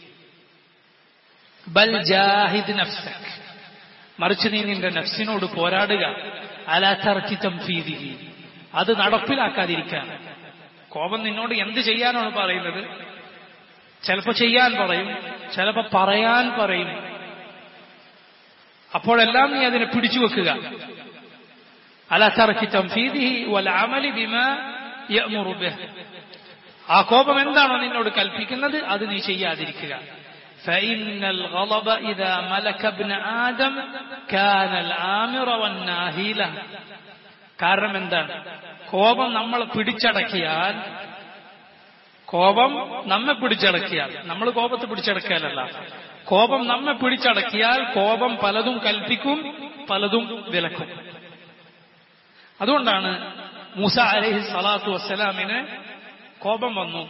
ബൽ ജാഹിദ് നഫ്സക് മറിച്ച് നീ നിന്റെ നഫ്സിനോട് പോരാടുക അലാ തർക്കി തംഫീദിഹി അത് നടപ്പിലാക്കാതിരിക്കാൻ കോപം നിന്നോട് എന്ത് ചെയ്യാനാണ് പറയുന്നത് ചിലപ്പോ ചെയ്യാൻ പറയും ചിലപ്പോ പറയാൻ പറയും അപ്പോഴെല്ലാം നീ അതിനെ പിടിച്ചു വെക്കുക അല തർക്കി തംഫീദിഹി വൽ അമലി ബിമാ യഅ്മുറു ബിഹ് ആ കോപം എന്താണോ നിന്നോട് കൽപ്പിക്കുന്നത് അത് നീ ചെയ്യാതിരിക്കുക فإن الغضب إذا ملك ابن آدم كان الآمر والناهي له കാരണം എന്താണ് കോപം നമ്മൾ പിടിച്ചടക്കിയാൽ കോപം നമ്മെ പിടിച്ചടക്കിയാൽ നമ്മൾ കോപത്തെ പിടിച്ചടക്കിയാലല്ല കോപം നമ്മെ പിടിച്ചടക്കിയാൽ കോപം പലതും കൽപ്പിക്കും പലതും വിലക്കും അതുകൊണ്ടാണ് മൂസ അലഹി സ്വലാത്തു വസ്സലാമിന് കോപം വന്നു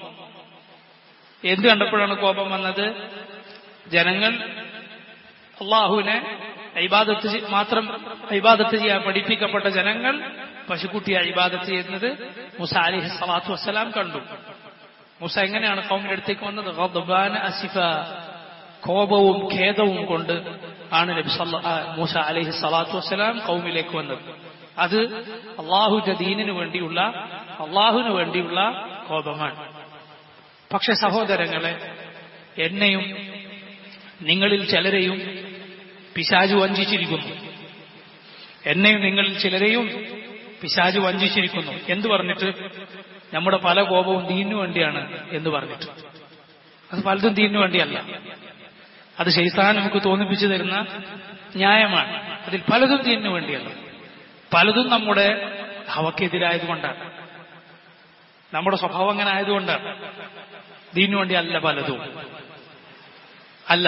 എന്ത് കണ്ടപ്പോഴാണ് കോപം വന്നത് ജനങ്ങൾ അള്ളാഹുവിനെ ഇബാദത്ത് മാത്രം ഇബാദത്ത് ചെയ്യാൻ പഠിപ്പിക്കപ്പെട്ട ജനങ്ങൾ പശുക്കുട്ടിയെ ഇബാദത്ത് ചെയ്യുന്നത് മുസ അലിഹി സ്വലാത്തു വസ്സലാം കണ്ടു മുസ എങ്ങനെയാണ് കൗമിന്റെ അടുത്തേക്ക് വന്നത് ഗദ്ബാന അസിഫ കോപവും ഖേദവും കൊണ്ട് ആണ് നബി മൂസ അലഹി സ്വലാത്തു വസ്സലാം കൗമിലേക്ക് വന്നത് അത് അള്ളാഹുന്റെ ദീനിനു വേണ്ടിയുള്ള അള്ളാഹുവിന് വേണ്ടിയുള്ള കോപമാണ് പക്ഷെ സഹോദരങ്ങളെ എന്നെയും നിങ്ങളിൽ ചിലരെയും പിശാജു വഞ്ചിച്ചിരിക്കുന്നു എന്നെയും നിങ്ങളിൽ ചിലരെയും പിശാജു വഞ്ചിച്ചിരിക്കുന്നു എന്തു പറഞ്ഞിട്ട് നമ്മുടെ പല കോപവും ദീനു വേണ്ടിയാണ് എന്ന് പറഞ്ഞിട്ട് അത് പലതും ദീനു വേണ്ടിയല്ല അത് ശൈത്താൻ നമുക്ക് തോന്നിപ്പിച്ചു തരുന്ന ന്യായമാണ് അതിൽ പലതും ദീനു വേണ്ടിയല്ല പലതും നമ്മുടെ അവക്കെതിരായതുകൊണ്ടാണ് നമ്മുടെ സ്വഭാവം അങ്ങനെ ആയതുകൊണ്ടാണ് ദീനു വേണ്ടി അല്ല പലതും അല്ല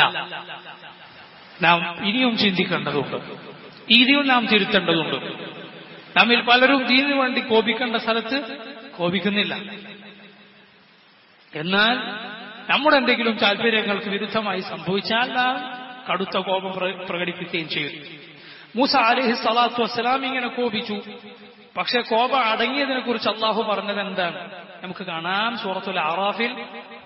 നാം ഇനിയും ചിന്തിക്കേണ്ടതുണ്ട് ഇനിയും നാം തിരുത്തേണ്ടതുണ്ട് നമ്മിൽ പലരും ദീനു വേണ്ടി കോപിക്കേണ്ട സ്ഥലത്ത് കോപിക്കുന്നില്ല എന്നാൽ നമ്മുടെ എന്തെങ്കിലും താല്പര്യങ്ങൾക്ക് വിരുദ്ധമായി സംഭവിച്ചാൽ നാം കടുത്ത കോപം പ്രകടിപ്പിക്കുകയും ചെയ്യും മൂസ അലഹി സ്വലാത്തു വസ്സലാം ഇങ്ങനെ കോപിച്ചു പക്ഷെ കോപം അടങ്ങിയതിനെ കുറിച്ച് അള്ളാഹു പറഞ്ഞത് എന്താണ് നമുക്ക് കാണാം സൂറത്തുൽ അറാഫിൽ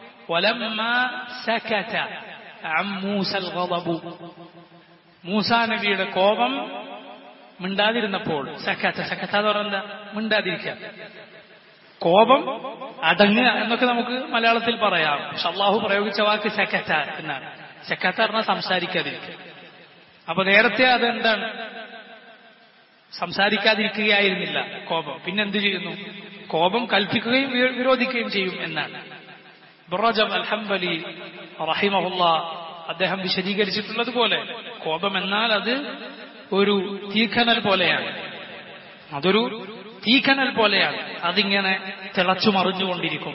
മൂസ നബിയുടെ കോപം മിണ്ടാതിരുന്നപ്പോൾ സക്കത്ത സക്കത്ത എന്ന് പറഞ്ഞാൽ മിണ്ടാതിരിക്കുക കോപം അടങ്ങുക എന്നൊക്കെ നമുക്ക് മലയാളത്തിൽ പറയാം പക്ഷെ അള്ളാഹു പ്രയോഗിച്ച വാക്ക് സക്കത്ത എന്നാണ് സക്കത്ത പറഞ്ഞാൽ സംസാരിക്കാതിരിക്കുക അപ്പൊ നേരത്തെ അതെന്താണ് സംസാരിക്കാതിരിക്കുകയായിരുന്നില്ല കോപം പിന്നെന്തു ചെയ്യുന്നു കോപം കൽപ്പിക്കുകയും വി- വിരോധിക്കുകയും ചെയ്യും എന്നാണ് ബുറജം അൽഹംബലി റഹിമഹുല്ല അദ്ദേഹം വിശദീകരിച്ചിട്ടുള്ളത് പോലെ കോപം എന്നാൽ അത് ഒരു തീക്കനൽ പോലെയാണ് അതൊരു തീക്കനൽ പോലെയാണ് അതിങ്ങനെ തിളച്ചു മറിഞ്ഞുകൊണ്ടിരിക്കും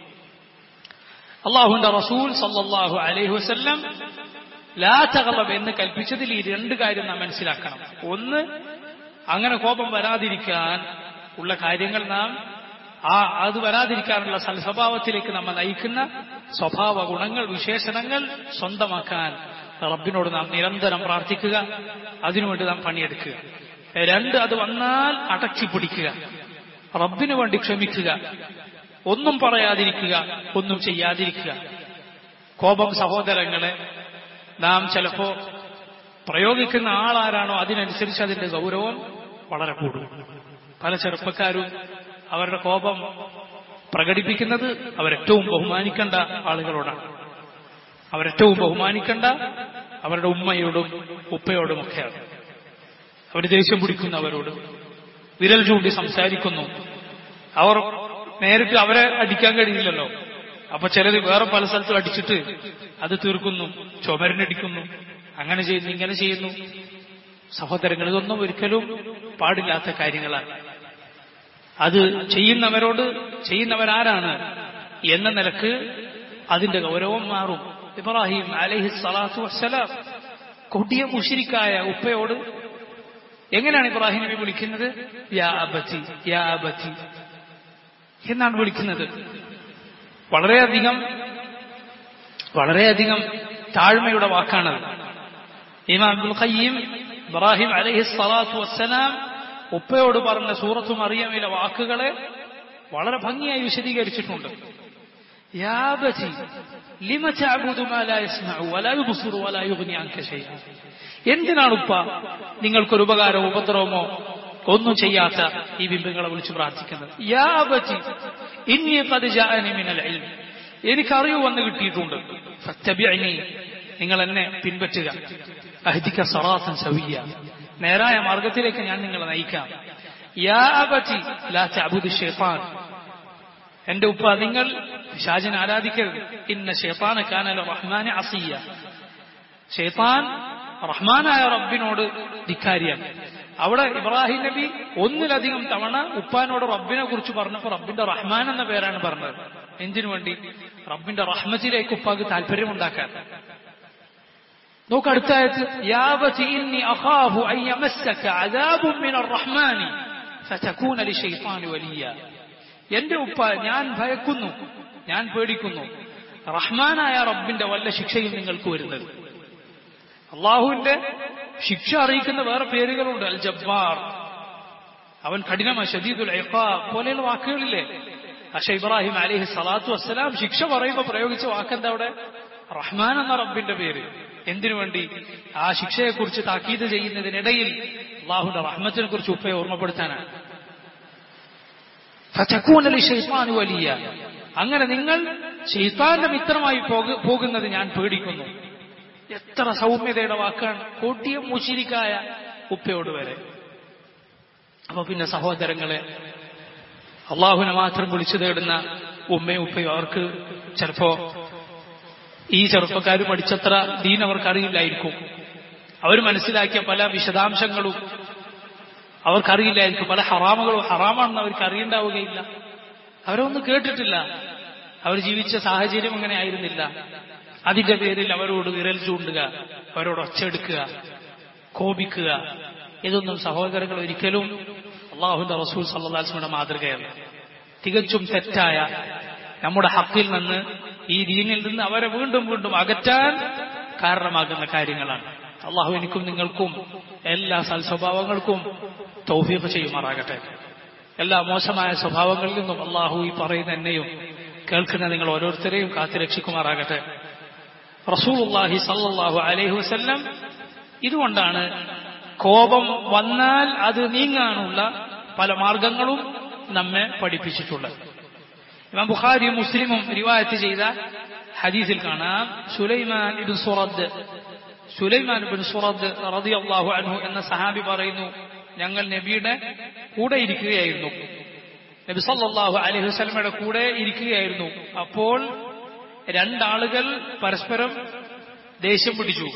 അള്ളാഹുന്റെ റസൂൽ സല്ലല്ലാഹു അലൈഹി വസല്ലം ലാ തഗളബ് എന്ന് കൽപ്പിച്ചതിൽ ഈ രണ്ട് കാര്യം നാം മനസ്സിലാക്കണം ഒന്ന് അങ്ങനെ കോപം വരാതിരിക്കാൻ ഉള്ള കാര്യങ്ങൾ നാം ആ അത് വരാതിരിക്കാനുള്ള സൽസ്വഭാവത്തിലേക്ക് നമ്മെ നയിക്കുന്ന സ്വഭാവ ഗുണങ്ങൾ വിശേഷണങ്ങൾ സ്വന്തമാക്കാൻ റബ്ബിനോട് നാം നിരന്തരം പ്രാർത്ഥിക്കുക അതിനുവേണ്ടി നാം പണിയെടുക്കുക രണ്ട് അത് വന്നാൽ അടക്കി പിടിക്കുക റബ്ബിനു വേണ്ടി ക്ഷമിക്കുക ഒന്നും പറയാതിരിക്കുക ഒന്നും ചെയ്യാതിരിക്കുക കോപം സഹോദരങ്ങളെ നാം ചിലപ്പോ പ്രയോഗിക്കുന്ന ആളാരാണോ അതിനനുസരിച്ച് അതിന്റെ ഗൗരവം വളരെ കൂടും പല ചെറുപ്പക്കാരും അവരുടെ കോപം പ്രകടിപ്പിക്കുന്നത് അവരേറ്റവും ബഹുമാനിക്കേണ്ട ആളുകളോടാണ് അവരേറ്റവും ബഹുമാനിക്കേണ്ട അവരുടെ ഉമ്മയോടും ഉപ്പയോടുമൊക്കെയാണ് അവർ ദേഷ്യം പിടിക്കുന്നവരോട് വിരൽ ചൂണ്ടി സംസാരിക്കുന്നു അവർ നേരിട്ട് അവരെ അടിക്കാൻ കഴിയില്ലല്ലോ അപ്പൊ ചിലർ വേറെ പല സ്ഥലത്തും അടിച്ചിട്ട് അത് തീർക്കുന്നു ചുമരിനടിക്കുന്നു അങ്ങനെ ചെയ്യുന്നു ഇങ്ങനെ ചെയ്യുന്നു സഹോദരങ്ങൾ ഇതൊന്നും ഒരിക്കലും പാടില്ലാത്ത കാര്യങ്ങളാണ് അത് ചെയ്യുന്നവരോട് ചെയ്യുന്നവരാരാണ് എന്ന നിലക്ക് അതിന്റെ ഗൗരവം മാറും ഇബ്രാഹിം അലഹി സ്വലാത്തു വസ്സലാം കൊടിയ മുഷിരിക്കായ ഉപ്പയോട് എങ്ങനെയാണ് ഇബ്രാഹിം നബി വിളിക്കുന്നത് യാ അബത്തി യാ അബത്തി എന്നാണ് വിളിക്കുന്നത് വളരെയധികം വളരെയധികം താഴ്മയുടെ വാക്കാണത് ഇമാം അബ്ദുൽ ഖയ്യീം ഇബ്രാഹിം അലൈഹി സ്വലാത്തു വസ്സലാം ഉപ്പയോട് പറഞ്ഞ സൂറത്തു മറിയമിലെ വാക്കുകളെ വളരെ ഭംഗിയായി വിശദീകരിച്ചിട്ടുണ്ട് യാ ബതി ലിമ തഅബുദു മാ ലാ യസ്മഉ വലാ യുബ്സിറു വലാ യുഗ്നി അൻക ശൈഅ എന്തിനാണ് ഉപ്പ നിങ്ങൾക്കൊരു ഉപകാരമോ ഉപദ്രവമോ ഒന്നും ചെയ്യാത്ത ഈ ബിംബങ്ങളെ വിളിച്ച് പ്രാർത്ഥിക്കുന്നത് യാ ബതി ഇന്നി ഖദ് ജാഅനി മിനൽ ഇൽം എനിക്ക് അറിവ് വന്ന് കിട്ടിയിട്ടുണ്ട് ഫത്തബിഅനി നിങ്ങൾ എന്നെ പിൻപറ്റുക അഹ്ദിക സറാത്തൻ സവിയ നേരായ മാർഗത്തിലേക്ക് ഞാൻ നിങ്ങളെ നയിക്കാം യാ അബതി ലാ തഅബുദു ശൈത്താൻ എന്റെ ഉപ്പ നിങ്ങൾ പിശാചിനെ ആരാധിക്കരുത് ഇന്ന ഷെയ്ത്താന കാനല റഹ്മാനെ അസിയ ഷെയ്ത്താൻ റഹ്മാനായ റബ്ബിനോട് ധിക്കാരിയാണ് അവിടെ ഇബ്രാഹിം നബി ഒന്നിലധികം തവണ ഉപ്പാനോട് റബ്ബിനെ കുറിച്ച് പറഞ്ഞപ്പോൾ റബ്ബിന്റെ റഹ്മാൻ എന്ന പേരാണ് പറഞ്ഞത് എന്തിനു വേണ്ടി റബ്ബിന്റെ റഹ്മത്തിലേക്ക് ഉപ്പാക്ക് താല്പര്യമുണ്ടാക്കാൻ നോക്ക് അടുത്ത ആയത്ത് യാവതി ഇന്നി അഖാഫു അൻ യമസ്സക അദാബും മിനർ റഹ്മാനി ഫതകൂന ലിശൈത്താനി വലിയ എന്റെ ഉപ്പ ഞാൻ ഭയക്കുന്നു ഞാൻ പേടിക്കുന്നു റഹ്മാനായ റബ്ബിന്റെ വല്ല ശിക്ഷയും നിങ്ങൾക്ക് വരുന്നത് അള്ളാഹുവിന്റെ ശിക്ഷ അറിയിക്കുന്ന വേറെ പേരുകളുണ്ട് അൽ ജബ്ബാർ അവൻ കഠിനമ ഷദീദുൽ ഇഖാബ് പോലെയുള്ള വാക്കുകളില്ലേ പക്ഷെ ഇബ്രാഹിം അലിഹി സ്വലാത്തു വസ്സലാം ശിക്ഷ പറയുമ്പോൾ പ്രയോഗിച്ച വാക്കെന്താ അവിടെ റഹ്മാൻ എന്ന റബ്ബിന്റെ പേര് എന്തിനു വേണ്ടി ആ ശിക്ഷയെക്കുറിച്ച് താക്കീത് ചെയ്യുന്നതിനിടയിൽ അള്ളാഹുന്റെ റഹ്മത്തിനെ കുറിച്ച് ഉപ്പയെ ഓർമ്മപ്പെടുത്താനാണ് ഫതകൂന ലിശൈത്താനി വലിയ അങ്ങനെ നിങ്ങൾ ഷെയ്ത്താന്റെ മിത്രമായി പോക- പോകുന്നത് ഞാൻ പേടിക്കുന്നു എത്ര സൗമ്യതയുടെ വാക്കാണ് കൊടിയ മുശിരിക്കായ ഉപ്പയോട് വരെ അപ്പൊ പിന്നെ സഹോദരങ്ങളെ അള്ളാഹുവിനെ മാത്രം വിളിച്ചു തേടുന്ന ഉമ്മയും ഉപ്പയും അവർക്ക് ചിലപ്പോ ഈ ചെറുപ്പക്കാർ പഠിച്ചത്ര ദീൻ അവർക്ക് അറിയില്ലായിരിക്കും അവർ മനസ്സിലാക്കിയ പല വിശദാംശങ്ങളും അവർക്കറിയില്ലായിരിക്കും പല ഹറാമുകളും ഹറാമാണെന്ന് അവർക്ക് അറിയണ്ടാവുകയില്ല അവരൊന്നും കേട്ടിട്ടില്ല അവർ ജീവിച്ച സാഹചര്യം അങ്ങനെ ആയിരുന്നില്ല അതിന്റെ പേരിൽ അവരോട് വിരൽ ചൂണ്ടുക അവരോട് ഒച്ചെടുക്കുക കോപിക്കുക ഇതൊന്നും സഹോദരങ്ങൾ ഒരിക്കലും അള്ളാഹുന്റെ റസൂൽ സല്ലാസ്മിയുടെ മാതൃകയല്ല തികച്ചും തെറ്റായ നമ്മുടെ ഹക്കിൽ നിന്ന് ഈ ദീനിൽ നിന്ന് അവരെ വീണ്ടും വീണ്ടും അകറ്റാൻ കാരണമാകുന്ന കാര്യങ്ങളാണ് അള്ളാഹു എനിക്കും നിങ്ങൾക്കും എല്ലാ സൽസ്വഭാവങ്ങൾക്കും തൗഫീഖ് ചെയ്യുമാറാകട്ടെ എല്ലാ മോശമായ സ്വഭാവങ്ങളിൽ നിന്നും അള്ളാഹു ഈ പറയുന്ന എന്നെയും കേൾക്കുന്ന നിങ്ങൾ ഓരോരുത്തരെയും കാത്തുരക്ഷിക്കുമാറാകട്ടെ റസൂലുള്ളാഹി സല്ലല്ലാഹു അലൈഹി വസല്ലം ഇതുകൊണ്ടാണ് കോപം വന്നാൽ അത് നീങ്ങാനുള്ള പല മാർഗങ്ങളും നമ്മെ പഠിപ്പിച്ചിട്ടുള്ളത് ഇമാം ബുഖാരിയും മുസ്ലിമും റിവായത്ത് ചെയ്ത ഹദീസിൽ കാണാം സുലൈമാൻ ഇബ്ൻ സുറദ് സുലൈമാൻ ഇബ്ൻ സുറദ് റളിയല്ലാഹു അൻഹു എന്ന സഹാബി പറയുന്നു ഞങ്ങൾ നബിയുടെ കൂടെ ഇരിക്കുകയായിരുന്നു നബി സല്ലല്ലാഹു അലൈഹി വസല്ലമയുടെ കൂടെ ഇരിക്കുകയായിരുന്നു അപ്പോൾ രണ്ടാളുകൾ പരസ്പരം ദേഷ്യം പിടിച്ചു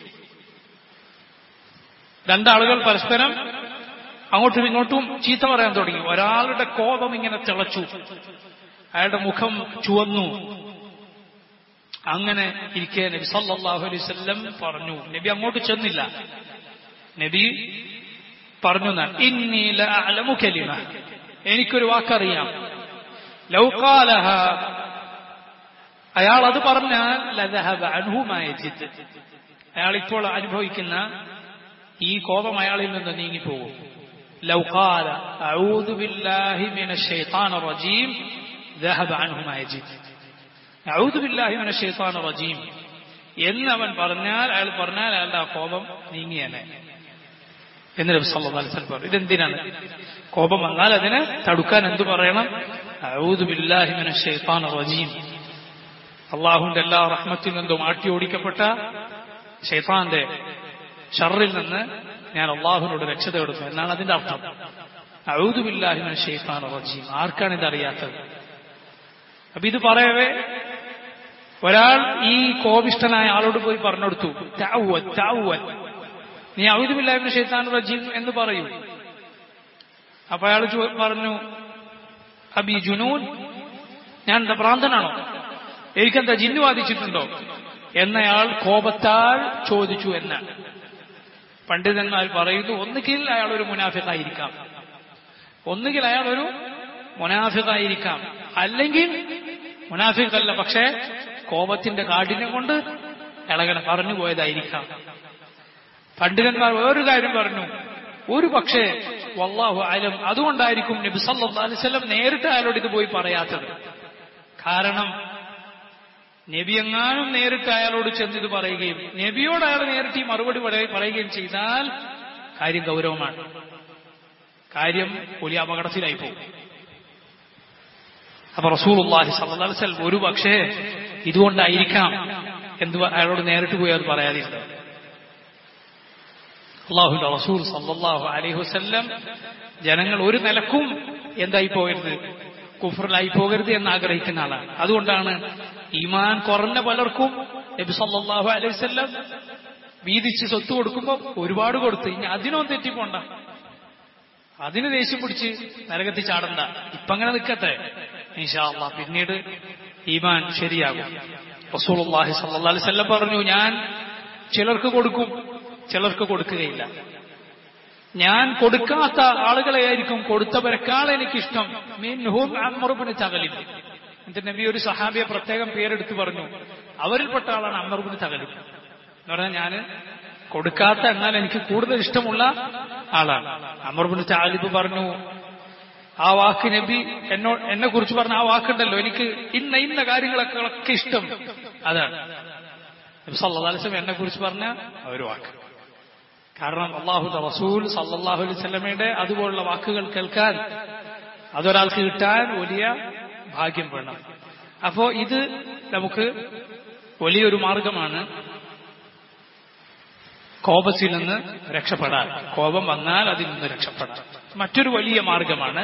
രണ്ടാളുകൾ പരസ്പരം അങ്ങോട്ടും ഇങ്ങോട്ടും ചീത്ത പറയാൻ തുടങ്ങി ഒരാളുടെ കോപം ഇങ്ങനെ തിളച്ചു അയാളുടെ മുഖം ചുവന്നു അങ്ങനെ ഇരിക്കെ നബി സല്ലല്ലാഹു അലൈഹി വസല്ലം പറഞ്ഞു നബി അങ്ങോട്ട് ചെന്നില്ല നബി പറഞ്ഞു എന്നാണ്, ഇന്നി ലഅലമു കലിമ എനിക്കൊരു വാക്കറിയാം ലൗകാലഹ അയാൾ അത് പറഞ്ഞാൽ ലദഹബ അൻഹു മാ യജിദ് അയാൾ ഇപ്പോൾ അനുഭവിക്കുന്ന ഈ കോപം അയാളിൽ നിന്ന് നീങ്ങിപ്പോകും ലൗകാല അഊദു ബില്ലാഹി മിനശ് ശൈത്താനിർ റജീം ذهب عنه ما يجد അഊദു ബില്ലാഹി മിനശ് ശൈത്താനിർ റജീം എന്ന് അവൻ പറഞ്ഞാൽ അയാൾ പറഞ്ഞാൽ അയാളുടെ ആ കോപം നീങ്ങിയനെ എന്ന് നബി സല്ലല്ലാഹു അലൈഹി വസല്ലം പറഞ്ഞു ഇതെന്തിനാണ് കോപം വന്നാൽ അതിനെ തടുക്കാൻ എന്ത് പറയണം അഊദു ബില്ലാഹി മിനശ് ശൈത്താനിർ റജീം അള്ളാഹുവിന്റെ എല്ലാ റഹ്മത്തിൽ നിന്നും ആട്ടി ഓടിക്കപ്പെട്ട ഷെയ്ത്താന്റെ ഷറിൽ നിന്ന് ഞാൻ അള്ളാഹുവിനോട് രക്ഷ തേടുന്നു എന്നാണ് അതിന്റെ അർത്ഥം അഊദു ബില്ലാഹി മിനശ് ശൈത്താനിർ റജീം ആർക്കാണ് ഇതറിയാത്തത് അപ്പൊ ഇത് പറയവേ ഒരാൾ ഈ കോപിഷ്ടനായ ആളോട് പോയി പറഞ്ഞെടുത്തു തഅവ്വൽ തഅവ്വൽ നീ ഔദു ബില്ലാഹി മിനശ് ശൈത്താനിർ റജീം എന്ന് പറയൂ അപ്പൊ അയാൾ ചോ- പറഞ്ഞു അബി ജുനൂൻ ഞാൻ എന്താ ഭ്രാന്തനാണോ എനിക്കെന്താ ജിന്നു ബാധിച്ചിട്ടുണ്ടോ എന്നയാൾ കോപത്താൽ ചോദിച്ചു എന്നാണ് പണ്ഡിതന്മാർ പറയുന്നു ഒന്നുകിൽ അയാൾ ഒരു മുനാഫിക്കായിരിക്കാം ഒന്നുകിൽ അയാൾ ഒരു മുനാഫിക്കായിരിക്കാം അല്ലെങ്കിൽ മുനാഫിക്കല്ല പക്ഷേ കോപത്തിന്റെ കാഠിന്യം കൊണ്ട് അയാളങ്ങനെ പറഞ്ഞു പോയതായിരിക്കാം പണ്ഡിതന്മാർ വേറൊരു കാര്യം പറഞ്ഞു ഒരു പക്ഷേ വല്ലാഹു അലം അതുകൊണ്ടായിരിക്കും നബി സല്ലല്ലാഹു അലൈഹി വസല്ലം നേരിട്ട് അയാളോട് ഇത് പോയി പറയാത്തത് കാരണം നബി എങ്ങാനും നേരിട്ട് അയാളോട് ചെന്ന് ഇത് പറയുകയും നബിയോട് അയാൾ നേരിട്ട് ഈ മറുപടി പറയ- പറയുകയും ചെയ്താൽ കാര്യം ഗൗരവമാണ് കാര്യം വലിയ അപകടത്തിലായി പോകും അപ്പൊ റസൂലുള്ളാഹി സ്വല്ലല്ലാഹു അലൈഹി വസല്ലം ഒരു പക്ഷേ ഇതുകൊണ്ടായിരിക്കാം എന്ത് പ- അയാളോട് നേരിട്ട് പോയി അത് പറയാതിരുന്നത് അള്ളാഹുന്റെ റസൂൽ സല്ലല്ലാഹു അലൈഹി വസല്ലം ജനങ്ങൾ ഒരു നിലക്കും എന്തായി പോകരുത് കുഫറിലായി പോകരുത് എന്ന് ആഗ്രഹിക്കുന്ന ആളാണ് അതുകൊണ്ടാണ് ഈമാൻ കുറഞ്ഞ പലർക്കും നബി സല്ലല്ലാഹു അലൈഹി വസല്ലം വീതിച്ച് സ്വത്ത് കൊടുക്കുമ്പോൾ ഒരുപാട് കൊടുത്ത് ഇനി അതിനൊന്നും തെറ്റിപ്പോണ്ട അതിന് ദേഷ്യം പിടിച്ച് നരകത്തിൽ ചാടണ്ട ഇപ്പൊ അങ്ങനെ നിൽക്കട്ടെ ഇൻഷാ അള്ളാ പിന്നീട് ഈമാൻ ശരിയാകും റസൂലുള്ളാഹി സല്ലല്ലാഹു അലൈഹി വസല്ലം പറഞ്ഞു ഞാൻ ചിലർക്ക് കൊടുക്കും ചിലർക്ക് കൊടുക്കുകയില്ല ഞാൻ കൊടുക്കാത്ത ആളുകളെയായിരിക്കും കൊടുത്തവരെക്കാൾ എനിക്കിഷ്ടം മിൻഹും അമ്മറുബിന് തകലിബ് എന്നിട്ട് നബി ഒരു സഹാബിയെ പ്രത്യേകം പേരെടുത്ത് പറഞ്ഞു അവരിൽപ്പെട്ട ആളാണ് അമ്മറുബിന് തകലിബ് എന്ന് പറഞ്ഞാൽ ഞാൻ കൊടുക്കാത്ത എന്നാൽ എനിക്ക് കൂടുതൽ ഇഷ്ടമുള്ള ആളാണ് അമർബിന് താലിബ് പറഞ്ഞു ആ വാക്ക് നബി എന്നോ എന്നെ കുറിച്ച് പറഞ്ഞ ആ വാക്കുണ്ടല്ലോ എനിക്ക് ഇന്ന ഇന്ന കാര്യങ്ങളൊക്കെ ഒക്കെ ഇഷ്ടം അതാണ് നബി സല്ലല്ലാഹു അലൈഹി വസല്ലം എന്നെ കുറിച്ച് പറഞ്ഞ ആ ഒരു വാക്ക് കാരണം അള്ളാഹു റസൂൽ സല്ലല്ലാഹു അലൈഹി വസല്ലമയുടെ അതുപോലുള്ള വാക്കുകൾ കേൾക്കാൻ അതൊരാൾക്ക് കിട്ടാൻ വലിയ ഭാഗ്യം വേണം അപ്പോ ഇത് നമുക്ക് വലിയൊരു മാർഗമാണ് കോപത്തിൽ നിന്ന് രക്ഷപ്പെടാൻ കോപം വന്നാൽ അതിൽ നിന്ന് രക്ഷപ്പെടാൻ മറ്റൊരു വലിയ മാർഗമാണ്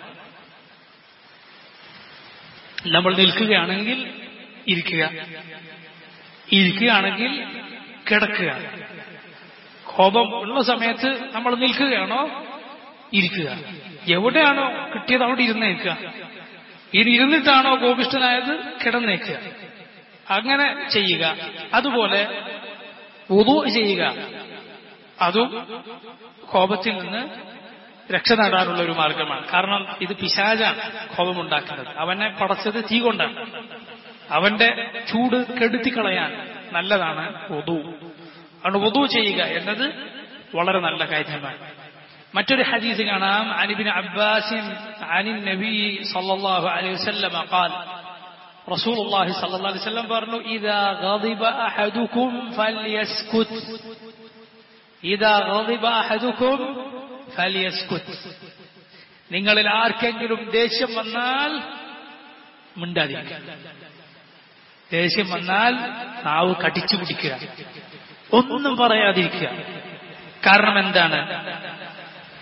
നമ്മൾ നിൽക്കുകയാണെങ്കിൽ ഇരിക്കുക ഇരിക്കുകയാണെങ്കിൽ കിടക്കുക കോപം ഉള്ള സമയത്ത് നമ്മൾ നിൽക്കുകയാണോ ഇരിക്കുക എവിടെയാണോ കിട്ടിയത് അവിടെ ഇരുന്നേക്കുക ഇനി ഇരുന്നിട്ടാണോ കോപിഷ്ഠനായത് കിടന്നേക്കുക അങ്ങനെ ചെയ്യുക അതുപോലെ വുദു ചെയ്യുക അതും കോപത്തിൽ നിന്ന് രക്ഷ നേടാനുള്ള ഒരു മാർഗമാണ് കാരണം ഇത് പിശാചാണ് കോപമുണ്ടാക്കുന്നത് അവനെ പടച്ചത് തീ കൊണ്ടാണ് അവന്റെ ചൂട് കെടുത്തിക്കളയാൻ നല്ലതാണ് വുദു അതുകൊണ്ട് വുദു ചെയ്യുക എന്നത് വളരെ നല്ല കാര്യമാണ് മറ്റൊരു ഹദീസ് കാണാം അനിബിൻ അബ്ബാസിൻ അനിൻ നബി സല്ലല്ലാഹു അലൈഹി വസല്ലം قال رسول الله صلى الله عليه وسلم പറഞ്ഞു إذا غضب أحدكم فليسكت إذا غضب أحدكم فليسكت നിങ്ങളിൽ ആർക്കെങ്കിലും ദേഷ്യം വന്നാൽ മിണ്ടാതിരിക്കുക ദേഷ്യം വന്നാൽ നാവ് കടിച്ചു പിടിക്കുക ഒന്നും പറയാതിരിക്കുക കാരണം എന്താണ്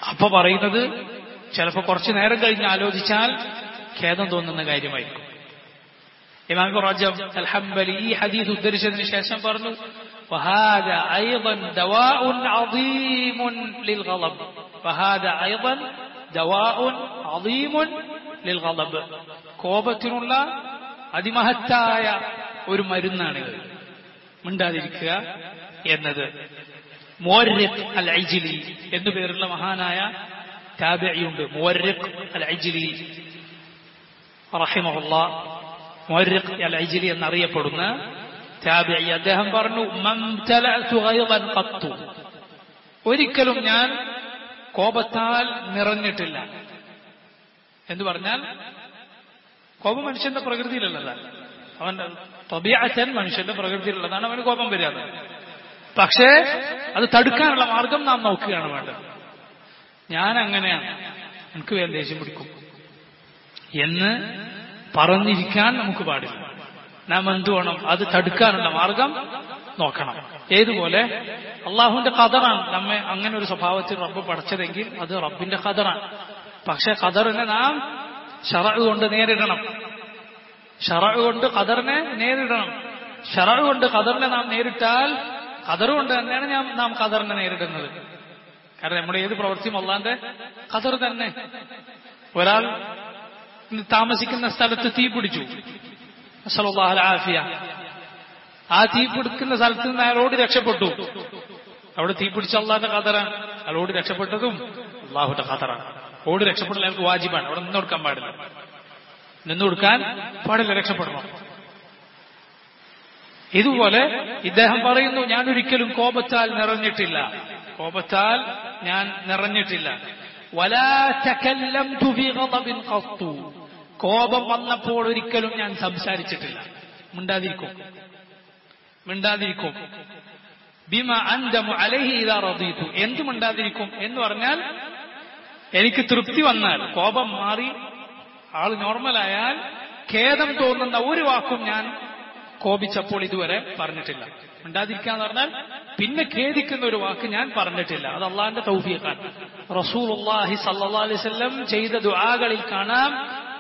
അപ്പൊ പറയുന്നത് ചിലപ്പോൾ കുറച്ചു നേരം കഴിഞ്ഞ് ആലോചിച്ചാൽ ഖേദം തോന്നുന്ന കാര്യമായിരിക്കും ഇമാം റജബ് അൽഹംബലി ഈ ഹദീസ് ഉദ്ധരിച്ചതിന് ശേഷം പറഞ്ഞു وهذا أيضا دواء عظيم للغضب وهذا أيضا دواء عظيم للغضب കോപത്തിനുള്ള അതിമഹത്തായ ഒരു മരുന്നാണിത് മിണ്ടാതിരിക്കുക എന്നത് മോരിഖ് അൽ ഐജിലി എന്നു പേരുള്ള മഹാനായ താബിയുണ്ട് മോരിഖ് അൽ ഐജിലി റഹിമഹുല്ല മോരിഖ് അൽ ഐജിലി എന്നറിയപ്പെടുന്ന താബിഇ അദ്ദേഹം പറഞ്ഞു മംതലഅതു ഗൈളൻ ഖത്തു ഒരിക്കലും ഞാൻ കോപത്താൽ നിറഞ്ഞിട്ടില്ല എന്ന് പറഞ്ഞാൽ കോപം മനുഷ്യന്റെ പ്രകൃതിയിലുള്ളതല്ല അവന്റെ തബിയച്ചൻ മനുഷ്യന്റെ പ്രകൃതിയിലുള്ളതാണ് അവന് കോപം വരിക പക്ഷേ അത് തടുക്കാനുള്ള മാർഗം നാം നോക്കുകയാണ് വേണ്ടത് ഞാൻ അങ്ങനെയാണ് എനിക്ക് വേഗം ദേഷ്യം പിടിക്കും എന്ന് പറഞ്ഞിരിക്കാൻ നമുക്ക് പാടില്ല നാം എന്തു വേണം അത് തടുക്കാനുള്ള മാർഗം നോക്കണം ഏതുപോലെ അള്ളാഹുവിന്റെ കതറാണ് നമ്മെ അങ്ങനെ ഒരു സ്വഭാവത്തിൽ റബ്ബ് പഠിച്ചതെങ്കിൽ അത് റബ്ബിന്റെ കതറാണ് പക്ഷെ ഖദറിനെ നാം ഷറ കൊണ്ട് നേരിടണം ഷറ കൊണ്ട് ഖദറിനെ നേരിടണം ഷറ കൊണ്ട് ഖദറിനെ നാം നേരിട്ടാൽ ഖദർ കൊണ്ട് തന്നെയാണ് ഞാൻ നാം ഖദറിനെ നേരിടുന്നത് കാരണം നമ്മുടെ ഏത് പ്രവൃത്തിയും അള്ളാന്റെ ഖദർ തന്നെ ഒരാൾ താമസിക്കുന്ന സ്ഥലത്ത് തീ പിടിച്ചു ആഫിയ ആ തീ പിടിക്കുന്ന സ്ഥലത്ത് നിന്ന് അയാളോട് രക്ഷപ്പെട്ടു അവിടെ തീ പിടിച്ച അള്ളാന്റെ ഖദറാണ് അയാളോട് രക്ഷപ്പെട്ടതും അള്ളാഹുന്റെ ഖദറാണ് ഓട് രക്ഷപ്പെടൽ അയാൾക്ക് വാജിബാണ് അവിടെ നിന്ന് കൊടുക്കാൻ പാടില്ല നിന്ന് കൊടുക്കാൻ പാടില്ല രക്ഷപ്പെടണം ഇതുപോലെ ഇദ്ദേഹം പറയുന്നു ഞാൻ ഒരിക്കലും കോപത്താൽ നിറഞ്ഞിട്ടില്ല കോപത്താൽ ഞാൻ നിറഞ്ഞിട്ടില്ല കോപം വന്നപ്പോൾ ഒരിക്കലും ഞാൻ സംസാരിച്ചിട്ടില്ല മിണ്ടാതിരിക്കും മിണ്ടാതിരിക്കും ബിമ അന്തമു അലഹി ഇതാ റദീതു എന്ത് മിണ്ടാതിരിക്കും എന്ന് പറഞ്ഞാൽ എനിക്ക് തൃപ്തി വന്നാൽ കോപം മാറി ആൾ നോർമലായാൽ ഖേദം തോന്നുന്ന ഒരു വാക്കും ഞാൻ കോപിച്ചപ്പോൾ ഇതുവരെ പറഞ്ഞിട്ടില്ല മിണ്ടാതിരിക്കാന്ന് പറഞ്ഞാൽ പിന്നെ ഖേദിക്കുന്ന ഒരു വാക്ക് ഞാൻ പറഞ്ഞിട്ടില്ല അത് അള്ളാഹിന്റെ തൗഫീഖാണ് റസൂൽ അള്ളാഹി സല്ലാ അലൈവല്ലം ചെയ്ത ദുആകളിൽ കാണാം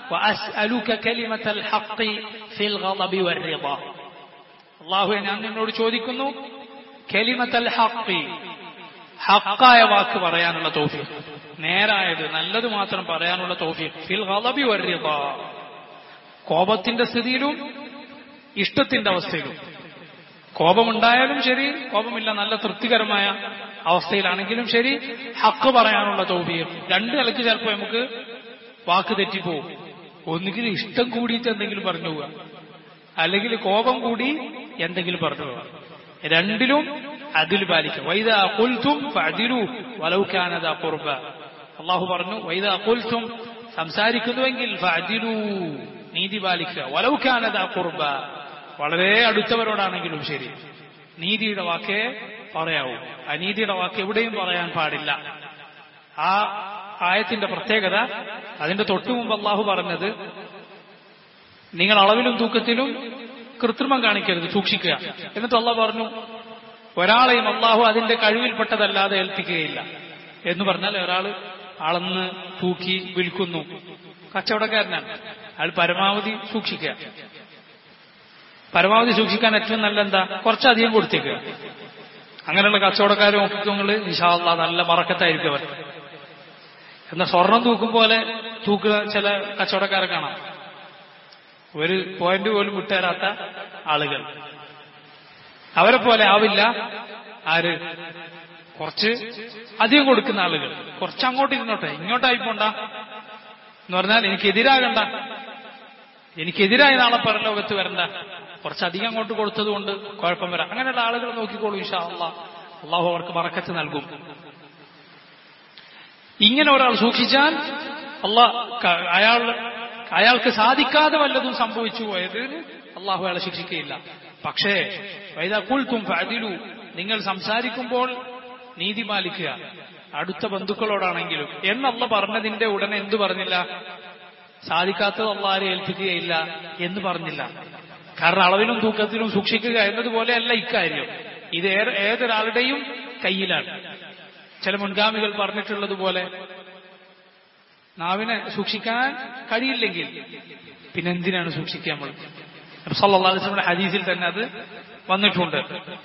അള്ളാഹുവെ ഞാൻ നിന്നോട് ചോദിക്കുന്നു കെലിമത്തൽ ഹക്കി ഹക്കായ വാക്ക് പറയാനുള്ള തോഫീഖ് നേരായത് നല്ലത് മാത്രം പറയാനുള്ള തോഫീഖ് ഫിൽ ഗളബി വര്യത കോപത്തിന്റെ സ്ഥിതിയിലും ഇഷ്ടത്തിന്റെ അവസ്ഥയിലും കോപമുണ്ടായാലും ശരി കോപമില്ല നല്ല തൃപ്തികരമായ അവസ്ഥയിലാണെങ്കിലും ശരി ഹക്ക് പറയാനുള്ള തോഫീഖ് രണ്ട് നിലയ്ക്ക് ചിലപ്പോൾ നമുക്ക് വാക്ക് തെറ്റിപ്പോവും ഒന്നുകിൽ ഇഷ്ടം കൂടിയിട്ട് എന്തെങ്കിലും പറഞ്ഞു പോവുക അല്ലെങ്കിൽ കോപം കൂടി എന്തെങ്കിലും പറഞ്ഞു പോവുക രണ്ടിലും അതിൽ പാലിക്കുക വൈദ കുൽത്തും അതിലു വലൗക്കാനത കുർബ അള്ളാഹു പറഞ്ഞു വൈദ കുൽത്തും സംസാരിക്കുന്നുവെങ്കിൽ ഫഅദിലു നീതി പാലിക്കുക വലൗക്കാനത കുർബ വളരെ അടുത്തവരോടാണെങ്കിലും ശരി നീതിയുടെ വാക്കേ പറയാവൂ അനീതിയുടെ വാക്ക് എവിടെയും പറയാൻ പാടില്ല ആ ആയത്തിന്റെ പ്രത്യേകത അതിന്റെ തൊട്ടു മുമ്പ് അള്ളാഹു പറഞ്ഞത് നിങ്ങൾ അളവിലും തൂക്കത്തിലും കൃത്രിമം കാണിക്കരുത് സൂക്ഷിക്കുക എന്നിട്ട് അള്ളാഹ് പറഞ്ഞു ഒരാളെയും അള്ളാഹു അതിന്റെ കഴിവിൽപ്പെട്ടതല്ലാതെ ഏൽപ്പിക്കുകയില്ല എന്ന് പറഞ്ഞാൽ ഒരാൾ അളന്ന് തൂക്കി വിൽക്കുന്നു കച്ചവടക്കാരനാണ് അയാൾ പരമാവധി സൂക്ഷിക്കുക പരമാവധി സൂക്ഷിക്കാൻ ഏറ്റവും നല്ല എന്താ കുറച്ചധികം കൊടുത്തേക്കുക അങ്ങനെയുള്ള കച്ചവടക്കാർ നോക്കിക്കോങ്ങള് നിഷാള്ള നല്ല മറക്കത്തായിരിക്കും അവർ എന്നാൽ സ്വർണം തൂക്കും പോലെ തൂക്കുക ചില കച്ചവടക്കാരെ കാണാം ഒരു പോയിന്റ് പോലും വിട്ടുതരാത്ത ആളുകൾ അവരെ പോലെ ആവില്ല ആര് കുറച്ച് അധികം കൊടുക്കുന്ന ആളുകൾ കുറച്ച് അങ്ങോട്ട് ഇരുന്നോട്ടെ ഇങ്ങോട്ടായി പോണ്ട എന്ന് പറഞ്ഞാൽ എനിക്കെതിരാകണ്ട എനിക്കെതിരായി നാളെ പരലോകത്ത് വരണ്ട കുറച്ചധികം അങ്ങോട്ട് കൊടുത്തത് കൊണ്ട് കുഴപ്പം വരാം അങ്ങനെയുള്ള ആളുകൾ നോക്കിക്കോളൂ ഇഷാ അള്ളാഹ് അള്ളാഹു അവർക്ക് മറക്കത്ത് നൽകും ഇങ്ങനെ ഒരാൾ സൂക്ഷിച്ചാൽ അള്ളാഹ് അയാൾ അയാൾക്ക് സാധിക്കാതെ വല്ലതും സംഭവിച്ചു പോയത് അള്ളാഹു അയാളെ ശിക്ഷിക്കുകയില്ല പക്ഷേ വൈദാക്കുൾത്തും ഫതിലു നിങ്ങൾ സംസാരിക്കുമ്പോൾ നീതി പാലിക്കുക അടുത്ത ബന്ധുക്കളോടാണെങ്കിലും എന്നല്ല പറഞ്ഞതിന്റെ ഉടനെ എന്തു പറഞ്ഞില്ല സാധിക്കാത്തത് അള്ളാരെ ഏൽപ്പിക്കുകയില്ല എന്ന് പറഞ്ഞില്ല കാരണം അളവിലും തൂക്കത്തിലും സൂക്ഷിക്കുക എന്നതുപോലെയല്ല ഇക്കാര്യം ഇത് ഏതൊരാളുടെയും കയ്യിലാണ് ചില മുൻഗാമികൾ പറഞ്ഞിട്ടുള്ളതുപോലെ നാവിനെ സൂക്ഷിക്കാൻ കഴിയില്ലെങ്കിൽ പിന്നെ എന്തിനാണ് സൂക്ഷിക്കുക നമ്മൾ സല്ലാസ്ലമിന്റെ ഹദീസിൽ തന്നെ അത് വന്നിട്ടുണ്ട്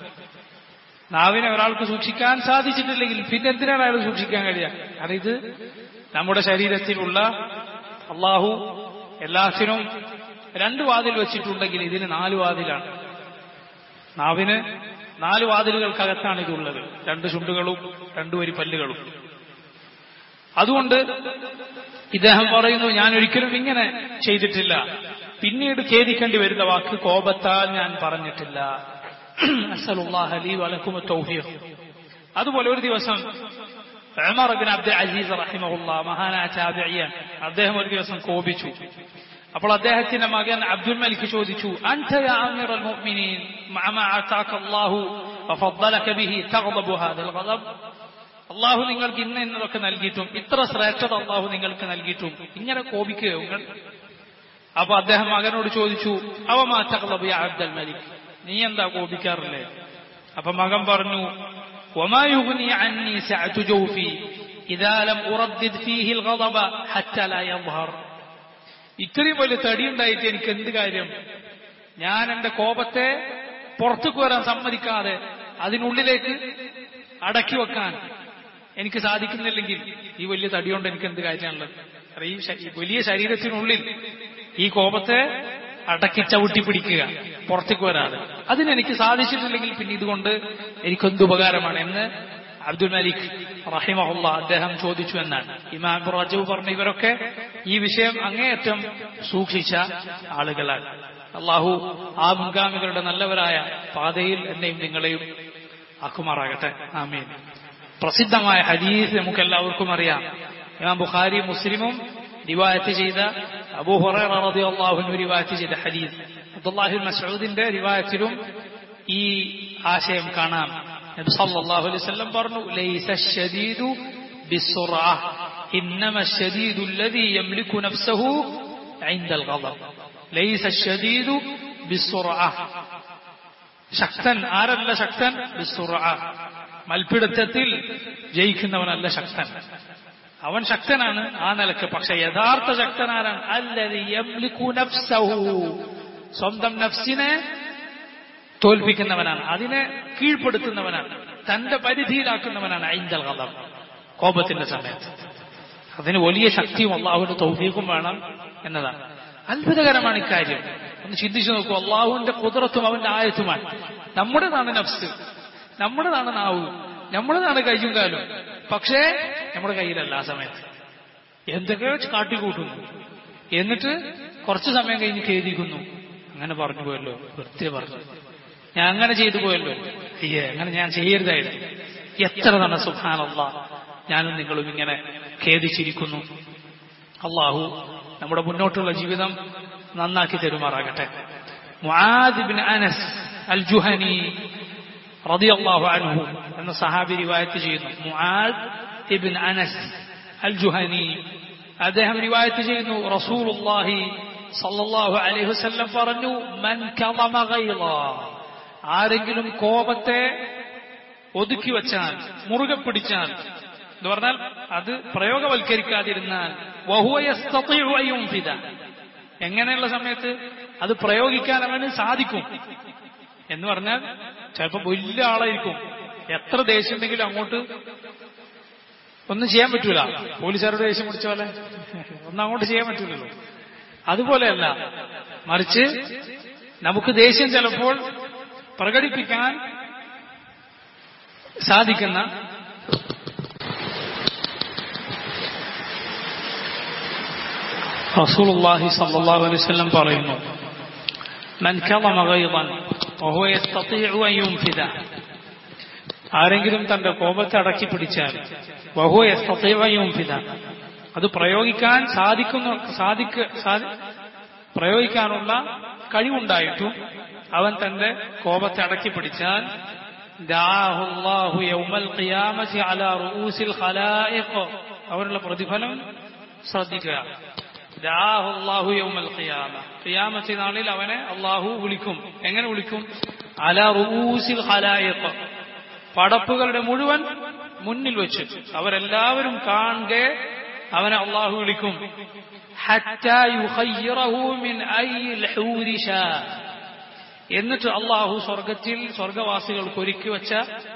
നാവിനെ ഒരാൾക്ക് സൂക്ഷിക്കാൻ സാധിച്ചിട്ടില്ലെങ്കിൽ പിന്നെ എന്തിനാണ് അയാൾ സൂക്ഷിക്കാൻ കഴിയുക കാരണം ഇത് നമ്മുടെ ശരീരത്തിലുള്ള അള്ളാഹു എല്ലാത്തിനും രണ്ട് വാതിൽ വെച്ചിട്ടുണ്ടെങ്കിൽ ഇതിന് നാല് വാതിലാണ് നാവിന് നാല് വാതിലുകൾക്കകത്താണ് ഇതുള്ളത് രണ്ട് ചുണ്ടുകളും രണ്ടു വരി പല്ലുകളും അതുകൊണ്ട് ഇദ്ദേഹം പറയുന്നു ഞാൻ ഒരിക്കലും ഇങ്ങനെ ചെയ്തിട്ടില്ല പിന്നീട് ഖേദിക്കേണ്ടി വരുന്ന വാക്ക് കോപത്താൽ ഞാൻ പറഞ്ഞിട്ടില്ല അസലുല്ലാഹ് അലി വലക്കും തൗഫീഖ് അതുപോലെ ഒരു ദിവസം ഉമർ ബിൻ അബ്ദുൽ അസീസ് റഹിമഹുല്ല മഹാനായ താബിഇയൻ അദ്ദേഹം ഒരു ദിവസം കോപിച്ചു അപ്പോൾ അദ്ദേഹത്തിന്റെ മകൻ അബ്ദുൽ മലിക് ചോദിച്ചു അൻത യാ അമീറൽ മുഅ്മിനീൻ മഅ ആതാക അല്ലാഹു വഫദ്ദലക ബിഹി തഗ്ദബു ഹാദൽ ഗദബ് അള്ളാഹു നിങ്ങൾക്ക് ഇന്ന എന്നതൊക്കെ നൽകിയിട്ടും ഇത്ര ശ്രേഷ്ഠത അള്ളാഹു നിങ്ങൾക്ക് നൽകിയിട്ടും ഇങ്ങനെ കോപിക്കുകയോ നിങ്ങൾ അപ്പൊ അദ്ദേഹം മകനോട് ചോദിച്ചു അവമാ തഗ്ദബു യാ അബ്ദുൽ മലിക് നീ എന്താ കോപിക്കാറില്ലേ അപ്പൊ മകൻ പറഞ്ഞു وما يغني عني سعة جوفي إذا لم أردد فيه الغضب حتى لا يظهر ഇത്രയും വലിയ തടിയുണ്ടായിട്ട് എനിക്ക് എന്ത് കാര്യം ഞാൻ എന്റെ കോപത്തെ പുറത്തേക്ക് വരാൻ സമ്മതിക്കാതെ അതിനുള്ളിലേക്ക് അടക്കി വെക്കാൻ എനിക്ക് സാധിക്കുന്നില്ലെങ്കിൽ ഈ വലിയ തടിയുണ്ട് എനിക്ക് എന്ത് കാര്യമാണുള്ളത് കാരണം ഈ ശ- ഈ വലിയ ശരീരത്തിനുള്ളിൽ ഈ കോപത്തെ അടക്കി ചവിട്ടി പിടിക്കുക പുറത്തേക്ക് വരാതെ അതിനെനിക്ക് സാധിച്ചിട്ടില്ലെങ്കിൽ പിന്നെ ഇതുകൊണ്ട് എനിക്കെന്ത് ഉപകാരമാണ് എന്ന് അബ്ദുൽ മലിക് റഹിമഹുല്ല അദ്ദേഹം ചോദിച്ചു എന്നാണ് ഇമാം റജവ് പറഞ്ഞ ഇവരൊക്കെ ഈ വിഷയം അങ്ങേയറ്റം സൂക്ഷിച്ച ആളുകളാണ് അള്ളാഹു ആ മുൻഗാമികളുടെ നല്ലവരായ പാതയിൽ എന്നെയും നിങ്ങളെയും ആക്കുമാറാകട്ടെ ആമീൻ പ്രസിദ്ധമായ ഹദീസ് നമുക്ക് എല്ലാവർക്കും അറിയാം ഇമാം ബുഖാരി മുസ്ലിമും റിവായത്ത് ചെയ്ത അബൂ ഹുറൈറ റളിയല്ലാഹു അൻഹു റിവായത്ത് ചെയ്ത ഹദീസ് അബ്ദുല്ലാഹി മസ്ഊദിന്റെ റിവായത്തിലും ഈ ആശയം കാണാം നബി സല്ലല്ലാഹു അലൈഹി വസല്ലം പറഞ്ഞു ലൈസ അശ്ശദീദു ബിസ്സുറഅ ഇന്നമ അശ്ശദീദു الذي يملك نفسه عند الغضب ليس الشديد بالسرعه ശക്തൻ ആരല്ല ശക്തൻ ബിസ്സുറഅ മൽപ്പിടുത്തത്തിൽ ജയിക്കുന്നവനല്ല ശക്തൻ അവൻ ശക്തനാണ് ആ നിലക്ക് പക്ഷെ യഥാർത്ഥ ശക്തൻ ആരാണ് അല്ലതി യംലിക്കു നഫ്സഹു സ്വന്തം നഫ്സിനെ തോൽപ്പിക്കുന്നവനാണ് അതിനെ കീഴ്പ്പെടുത്തുന്നവനാണ് തന്റെ പരിധിയിലാക്കുന്നവനാണ് ഐന്തൽ കഥം കോപത്തിന്റെ സമയത്ത് അതിന് വലിയ ശക്തിയും അള്ളാഹുവിന്റെ തൗഫീഖും വേണം എന്നതാണ് അത്ഭുതകരമാണ് ഇക്കാര്യം ഒന്ന് ചിന്തിച്ചു നോക്കൂ അള്ളാഹുവിന്റെ കുതിരത്തും അവന്റെ ആയത്തുമാണ് നമ്മുടേതാണ് നഫ്സ് നമ്മുടേതാണ് നാവ് നമ്മുടേതാണ് കയ്യും കാലും പക്ഷേ നമ്മുടെ കയ്യിലല്ല ആ സമയത്ത് എന്തൊക്കെയോ കാട്ടിക്കൂട്ടുന്നു എന്നിട്ട് കുറച്ചു സമയം കഴിഞ്ഞ് ഖേദിക്കുന്നു അങ്ങനെ പറഞ്ഞു പോയല്ലോ വെറുതെ പറഞ്ഞു ഞാൻ അങ്ങനെ ചെയ്തു പോയല്ലോ അയ്യേ അങ്ങനെ ഞാൻ ചെയ്യരുതായിരുന്നു എത്ര തന്നെ സുഖാനല്ല ഞാനും നിങ്ങളും ഇങ്ങനെ ഖേദിച്ചിരിക്കുന്നു അള്ളാഹു നമ്മുടെ മുന്നോട്ടുള്ള ജീവിതം നന്നാക്കി തരുമാറാകട്ടെ മുആദ് ഇബ്നു അനസ് അൽ ജുഹനി റളിയല്ലാഹു അൻഹു എന്ന സഹാബി റിവായത്ത് ചെയ്യുന്നു മുആദ് ഇബ്ൻ അനസ് അൽ ജുഹനി അദ്ദേഹം റിവായത്ത് ചെയ്യുന്നു റസൂലുള്ളാഹി സല്ലല്ലാഹു അലൈഹി വസല്ലം പറഞ്ഞു മൻ കളമ ഗൈള ആരെങ്കിലും കോപത്തെ ഒതുക്കി വച്ചാൽ മുറുകെ പിടിച്ചാൽ എന്ന് പറഞ്ഞാൽ അത് പ്രയോഗവൽക്കരിക്കാതിരുന്നാൽ വഹുവ യസ്തതിഉ അൻ യുൻഫിദ എങ്ങനെയുള്ള സമയത്ത് അത് പ്രയോഗിക്കാൻ അവന് സാധിക്കും എന്ന് പറഞ്ഞാൽ ചിലപ്പോൾ വലിയ ആളായിരിക്കും എത്ര ദേഷ്യം ഉണ്ടെങ്കിലും അങ്ങോട്ട് ഒന്നും ചെയ്യാൻ പറ്റൂല പോലീസുകാരുടെ ദേഷ്യം പിടിച്ച പോലെ ഒന്നും അങ്ങോട്ട് ചെയ്യാൻ പറ്റൂലല്ലോ അതുപോലെയല്ല മറിച്ച് നമുക്ക് ദേഷ്യം ചിലപ്പോൾ പ്രകടിപ്പിക്കാൻ സാധിക്കുന്ന റസൂലുള്ളാഹി സ്വല്ലല്ലാഹു അലൈഹി വസല്ലം പറയുന്നു മൻ കളമ ഗൈളൻ വഹുവ യസ്തതിഉ അൻ യുൻഫിദ ആരെങ്കിലും തന്റെ കോപത്തെ അടക്കി പിടിച്ചാൽ വഹുവ യസ്തതിഉ അൻ യുൻഫിദ അത് പ്രയോഗിക്കാൻ സാധിക്കുന്ന സാധിക്ക സാധി പ്രയോഗിക്കാനുള്ള കഴിവുണ്ടായിട്ടും അവൻ തന്റെ കോപത്തെ അടക്കി പിടിച്ചാൽ ദാഹു അല്ലാഹു യൗമൽ ഖിയാമത്തി അലാ റൂസിൽ ഖലായിഖ് അവനുള്ള പ്രതിഫലം ശ്രദ്ധിക്കുക ദാഹു അല്ലാഹു യൗമൽ ഖിയാമ ഖിയാമത്തി നാളിൽ അവനെ അള്ളാഹു വിളിക്കും എങ്ങനെ വിളിക്കും അലാ റൂസിൽ ഖലായിഖ് പടപ്പുകളുടെ മുഴുവൻ മുന്നിൽ വെച്ച് അവരെല്ലാവരും കാണുക അവനെ അള്ളാഹു വിളിക്കും حتى يخيره من أي الحور شاء എന്നിട്ട് അള്ളാഹു സ്വർഗത്തിൽ സ്വർഗവാസികൾക്ക് ഒരുക്കി വെച്ച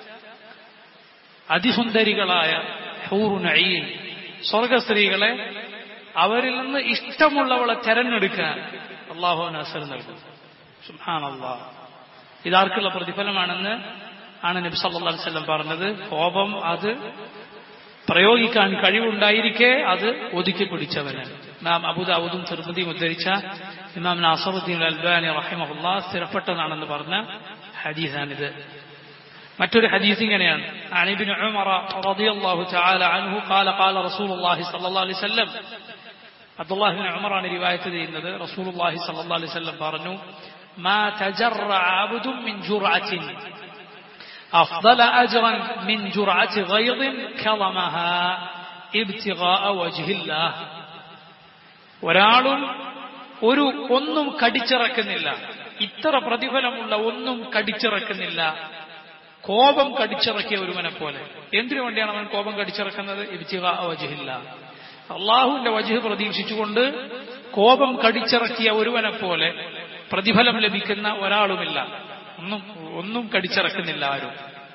അതിസുന്ദരികളായ ഹൂറുനയിൽ സ്വർഗസ്ത്രീകളെ അവരിൽ നിന്ന് ഇഷ്ടമുള്ളവളെ തെരഞ്ഞെടുക്കാൻ അള്ളാഹു അവസരം നൽകും സുഹാൻ അള്ളാഹ് ഇതാർക്കുള്ള പ്രതിഫലമാണെന്ന് ആണ് നബി സല്ലല്ലാഹു അലൈഹി വസല്ലം പറഞ്ഞത് കോപം അത് പ്രയോഗിക്കാൻ കഴിവുണ്ടായിരിക്കെ അത് ഒതുക്കി പിടിച്ചവന് നാം അബുദാബുദും തിരുമതിയും ഉദ്ധരിച്ച ഇമാം നാസറുദ്ദീൻ അൽബാനി റഹിമഹുല്ല സ്ഥിരപ്പെട്ടതാണെന്ന് പറഞ്ഞ ഹദീസാണിത് മറ്റൊരു ഹദീസ് ഇങ്ങനെയാണ് عن ابن عمر رضي الله تعالى عنه قال قال رسول الله صلى الله عليه وسلم عبد الله بن عمر ആണ് റിവായത്ത് ചെയ്യുന്നത് റസൂൽ الله صلى الله عليه وسلم പറഞ്ഞു ما تجرع عبد من جرعة أفضل أجرا من جرعة غيظ كظمها ابتغاء وجه الله ഒരാളും ഒരു ഒന്നും കടിച്ചിറക്കുന്നില്ല ഇത്ര പ്രതിഫലമുള്ള ഒന്നും കടിച്ചിറക്കുന്നില്ല കോപം കടിച്ചിറക്കിയ ഒരുവനെ പോലെ എന്തിനു വേണ്ടിയാണ് അവൻ കോപം കടിച്ചിറക്കുന്നത് ഇബ്തിഗ വജഹില്ല അള്ളാഹുവിന്റെ വജഹ് പ്രതീക്ഷിച്ചുകൊണ്ട് കോപം കടിച്ചിറക്കിയ ഒരുവനെ പോലെ പ്രതിഫലം ലഭിക്കുന്ന ഒരാളുമില്ല ഒന്നും ഒന്നും കടിച്ചിറക്കുന്നില്ല ആരും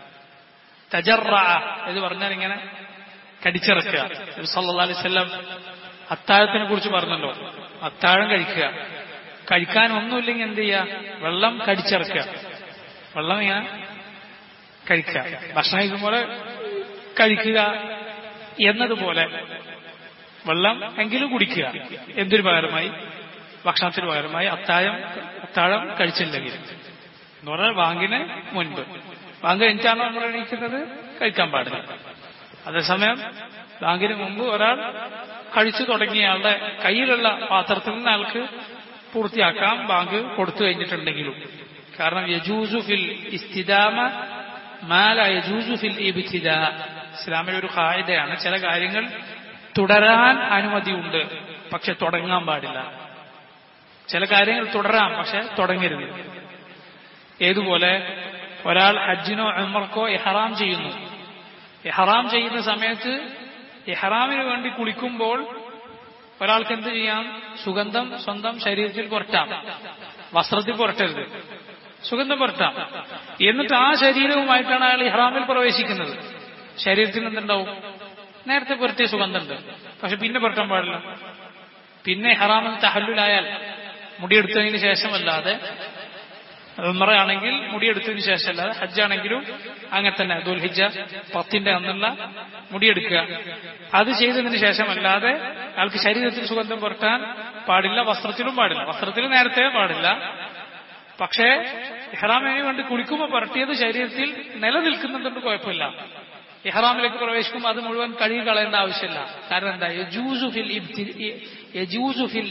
തജറ എന്ന് പറഞ്ഞാൽ ഇങ്ങനെ കടിച്ചിറക്കുക സല്ലല്ലാഹു അലൈഹി വസല്ലം അത്താഴത്തിനെ കുറിച്ച് പറഞ്ഞല്ലോ അത്താഴം കഴിക്കുക കഴിക്കാൻ ഒന്നുമില്ലെങ്കിൽ എന്ത് ചെയ്യുക വെള്ളം കടിച്ചിറക്കുക വെള്ളം ഇങ്ങനെ കഴിക്കുക ഭക്ഷണം കഴിക്കുമ്പോൾ കഴിക്കുക എന്നതുപോലെ വെള്ളം എങ്കിലും കുടിക്കുക എന്തിനു പകരമായി ഭക്ഷണത്തിന് പകരമായി അത്താഴം അത്താഴം കഴിച്ചില്ലെങ്കിൽ എന്ന് പറഞ്ഞാൽ വാങ്ങിന് മുൻപ് ബാങ്ക് കഴിഞ്ഞിട്ടാണോ നമ്മൾ എണീക്കുന്നത് കഴിക്കാൻ പാടില്ല അതേസമയം ബാങ്കിന് മുമ്പ് ഒരാൾ കഴിച്ചു തുടങ്ങിയ ആളുടെ കയ്യിലുള്ള പാത്രത്തിൽ നിന്ന് അയാൾക്ക് പൂർത്തിയാക്കാം ബാങ്ക് കൊടുത്തു കഴിഞ്ഞിട്ടുണ്ടെങ്കിലും കാരണം യജൂസു ഫിൽ ഇസ്തിദാമ മാല യജൂസു ഫിൽ ഇബ്തിദ ഇസ്ലാമിലെ ഒരു കായികയാണ് ചില കാര്യങ്ങൾ തുടരാൻ അനുമതിയുണ്ട് പക്ഷെ തുടങ്ങാൻ പാടില്ല ചില കാര്യങ്ങൾ തുടരാം പക്ഷെ തുടങ്ങരുത് ഏതുപോലെ ഒരാൾ ഹജ്ജിനോ ഉമർക്കോ ഇഹറാം ചെയ്യുന്നു ഇഹറാം ചെയ്യുന്ന സമയത്ത് ഇഹറാമിന് വേണ്ടി കുളിക്കുമ്പോൾ ഒരാൾക്ക് എന്ത് ചെയ്യാം സുഗന്ധം സ്വന്തം ശരീരത്തിൽ പുരട്ടാം വസ്ത്രത്തിൽ പുരട്ടരുത് സുഗന്ധം പുരട്ടാം എന്നിട്ട് ആ ശരീരവുമായിട്ടാണ് അയാൾ ഇഹ്റാമിൽ പ്രവേശിക്കുന്നത് ശരീരത്തിൽ എന്തുണ്ടാവും നേരത്തെ പുരട്ടിയ സുഗന്ധമുണ്ട് പക്ഷെ പിന്നെ പുരട്ടാൻ പാടില്ല പിന്നെ ഹറാമിൽ തഹല്ലുലായാൽ മുടിയെടുത്തതിന് ശേഷമല്ലാതെ ഉമറയാണെങ്കിൽ മുടിയെടുത്തതിന് ശേഷമല്ലാതെ ഹജ്ജാണെങ്കിലും അങ്ങനെ തന്നെ ദുൽഹിജ പത്തിന്റെ അന്നുള്ള മുടിയെടുക്കുക അത് ചെയ്തതിന് ശേഷമല്ലാതെ അയാൾക്ക് ശരീരത്തിൽ സുഗന്ധം പുരട്ടാൻ പാടില്ല വസ്ത്രത്തിലും പാടില്ല വസ്ത്രത്തിൽ നേരത്തെ പാടില്ല പക്ഷേ ഇഹ്റാമിന് വേണ്ടി കുളിക്കുമ്പോൾ പുരട്ടിയത് ശരീരത്തിൽ നിലനിൽക്കുന്നുണ്ട് കുഴപ്പമില്ല ഇഹ്റാമിലേക്ക് പ്രവേശിക്കുമ്പോൾ അത് മുഴുവൻ കഴുകി കളയേണ്ട ആവശ്യമില്ല കാരണം എന്താ യജൂസു ഫിൽ യജൂസു ഫിൽ